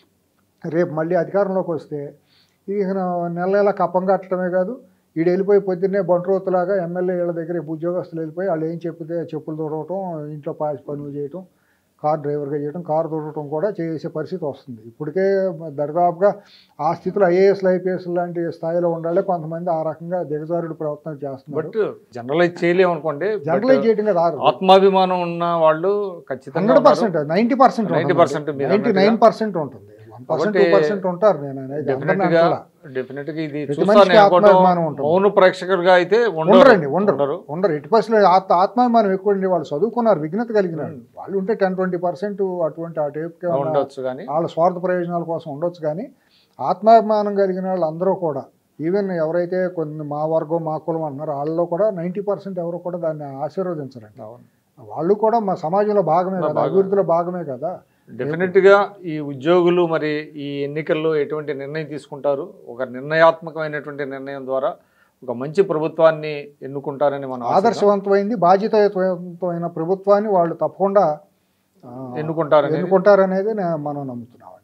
Speaker 3: రేపు మళ్ళీ అధికారంలోకి వస్తే ఇక నెల నెల కప్పం కట్టడమే కాదు ఈడు వెళ్ళిపోయి పొద్దున్నే బంట్రోతులాగా ఎమ్మెల్యే వీళ్ళ దగ్గర ఉద్యోగస్తులు వెళ్ళిపోయి వాళ్ళు ఏం చెప్తే చెప్పులు తొడవటం ఇంట్లో పాసి పనులు చేయటం కార్ డ్రైవర్గా చేయడం కారు తొడవటం కూడా చేసే పరిస్థితి వస్తుంది ఇప్పటికే దరిదాపుగా ఆ స్థితిలో ఐఏఎస్లు ఐపీఎస్ లాంటి స్థాయిలో ఉండాలి కొంతమంది ఆ రకంగా దిగజారుడు ప్రవర్తన చేస్తున్నారు
Speaker 2: బట్ జనరలైజ్ చేయలేము అనుకోండి
Speaker 3: జనరలైజ్ చేయడం కదా రారు
Speaker 2: ఆత్మాభిమానం ఉన్న వాళ్ళు ఖచ్చితంగా
Speaker 3: హండ్రెడ్ పర్సెంట్ నైంటీ పర్సెంట్
Speaker 2: 90% మీరు
Speaker 3: నైంటీ నైన్ పర్సెంట్ ఉంటుంది వన్ పర్సెంట్ టూ
Speaker 2: కాబట్టి
Speaker 3: పర్సెంట్ ఉంటారు నేను అనేది
Speaker 2: డెఫినెట్
Speaker 3: అందరిని
Speaker 2: గా
Speaker 3: అంటలా.
Speaker 2: డెఫినెట్ గా ఇది
Speaker 3: ప్రతి
Speaker 2: చూస్తాను
Speaker 3: మనిషికి
Speaker 2: అనుకోవటం
Speaker 3: ఆత్మాభిమానం ఉంటుంది.
Speaker 2: మౌన ప్రేక్షకులుగా అయితే ఉండరు.
Speaker 3: ఉండరండి ఉండరు
Speaker 2: ఉండరు
Speaker 3: ఉండరు ఎట్టి పరిస్థితుల్లో ఆత్మ ఆత్మాభిమానం ఎక్కువ అండి వాళ్ళు చదువుకున్నారు విఘ్నత కలిగిన వాళ్ళు. వాళ్ళు ఉంటే టెన్ ట్వంటీ పర్సెంట్ అటువంటి ఆ టైప్కి
Speaker 2: ఉండొచ్చు కానీ
Speaker 3: వాళ్ళ స్వార్థ ప్రయోజనాల కోసం ఉండొచ్చు కానీ ఆత్మాభిమానం కలిగిన వాళ్ళు అందరూ కూడా ఈవెన్ ఎవరైతే కొన్ని మా వర్గం మా కులం అంటున్నారో వాళ్ళలో కూడా నైంటీ పర్సెంట్ ఎవరు కూడా దాన్ని ఆశీర్వదించరండి
Speaker 2: అవును.
Speaker 3: వాళ్ళు కూడా మా సమాజంలో భాగమే కదా
Speaker 2: భాగమే.
Speaker 3: అభివృద్ధిలో భాగమే కదా
Speaker 2: డెఫినెట్ గా ఈ ఉద్యోగులు మరి ఈ ఎన్నికల్లో ఎటువంటి నిర్ణయం తీసుకుంటారు ఒక నిర్ణయాత్మకమైనటువంటి నిర్ణయం ద్వారా ఒక మంచి ప్రభుత్వాన్ని ఎన్నుకుంటారని మనం ఆశిద్దాం.
Speaker 3: ఆదర్శవంతమైంది బాధ్యతాయుతమైన ప్రభుత్వాన్ని వాళ్ళు తప్పకుండా ఆ,
Speaker 2: ఎన్నుకుంటారనేది
Speaker 3: ఎన్నుకుంటారనేది నే- మనం నమ్ముతున్నాం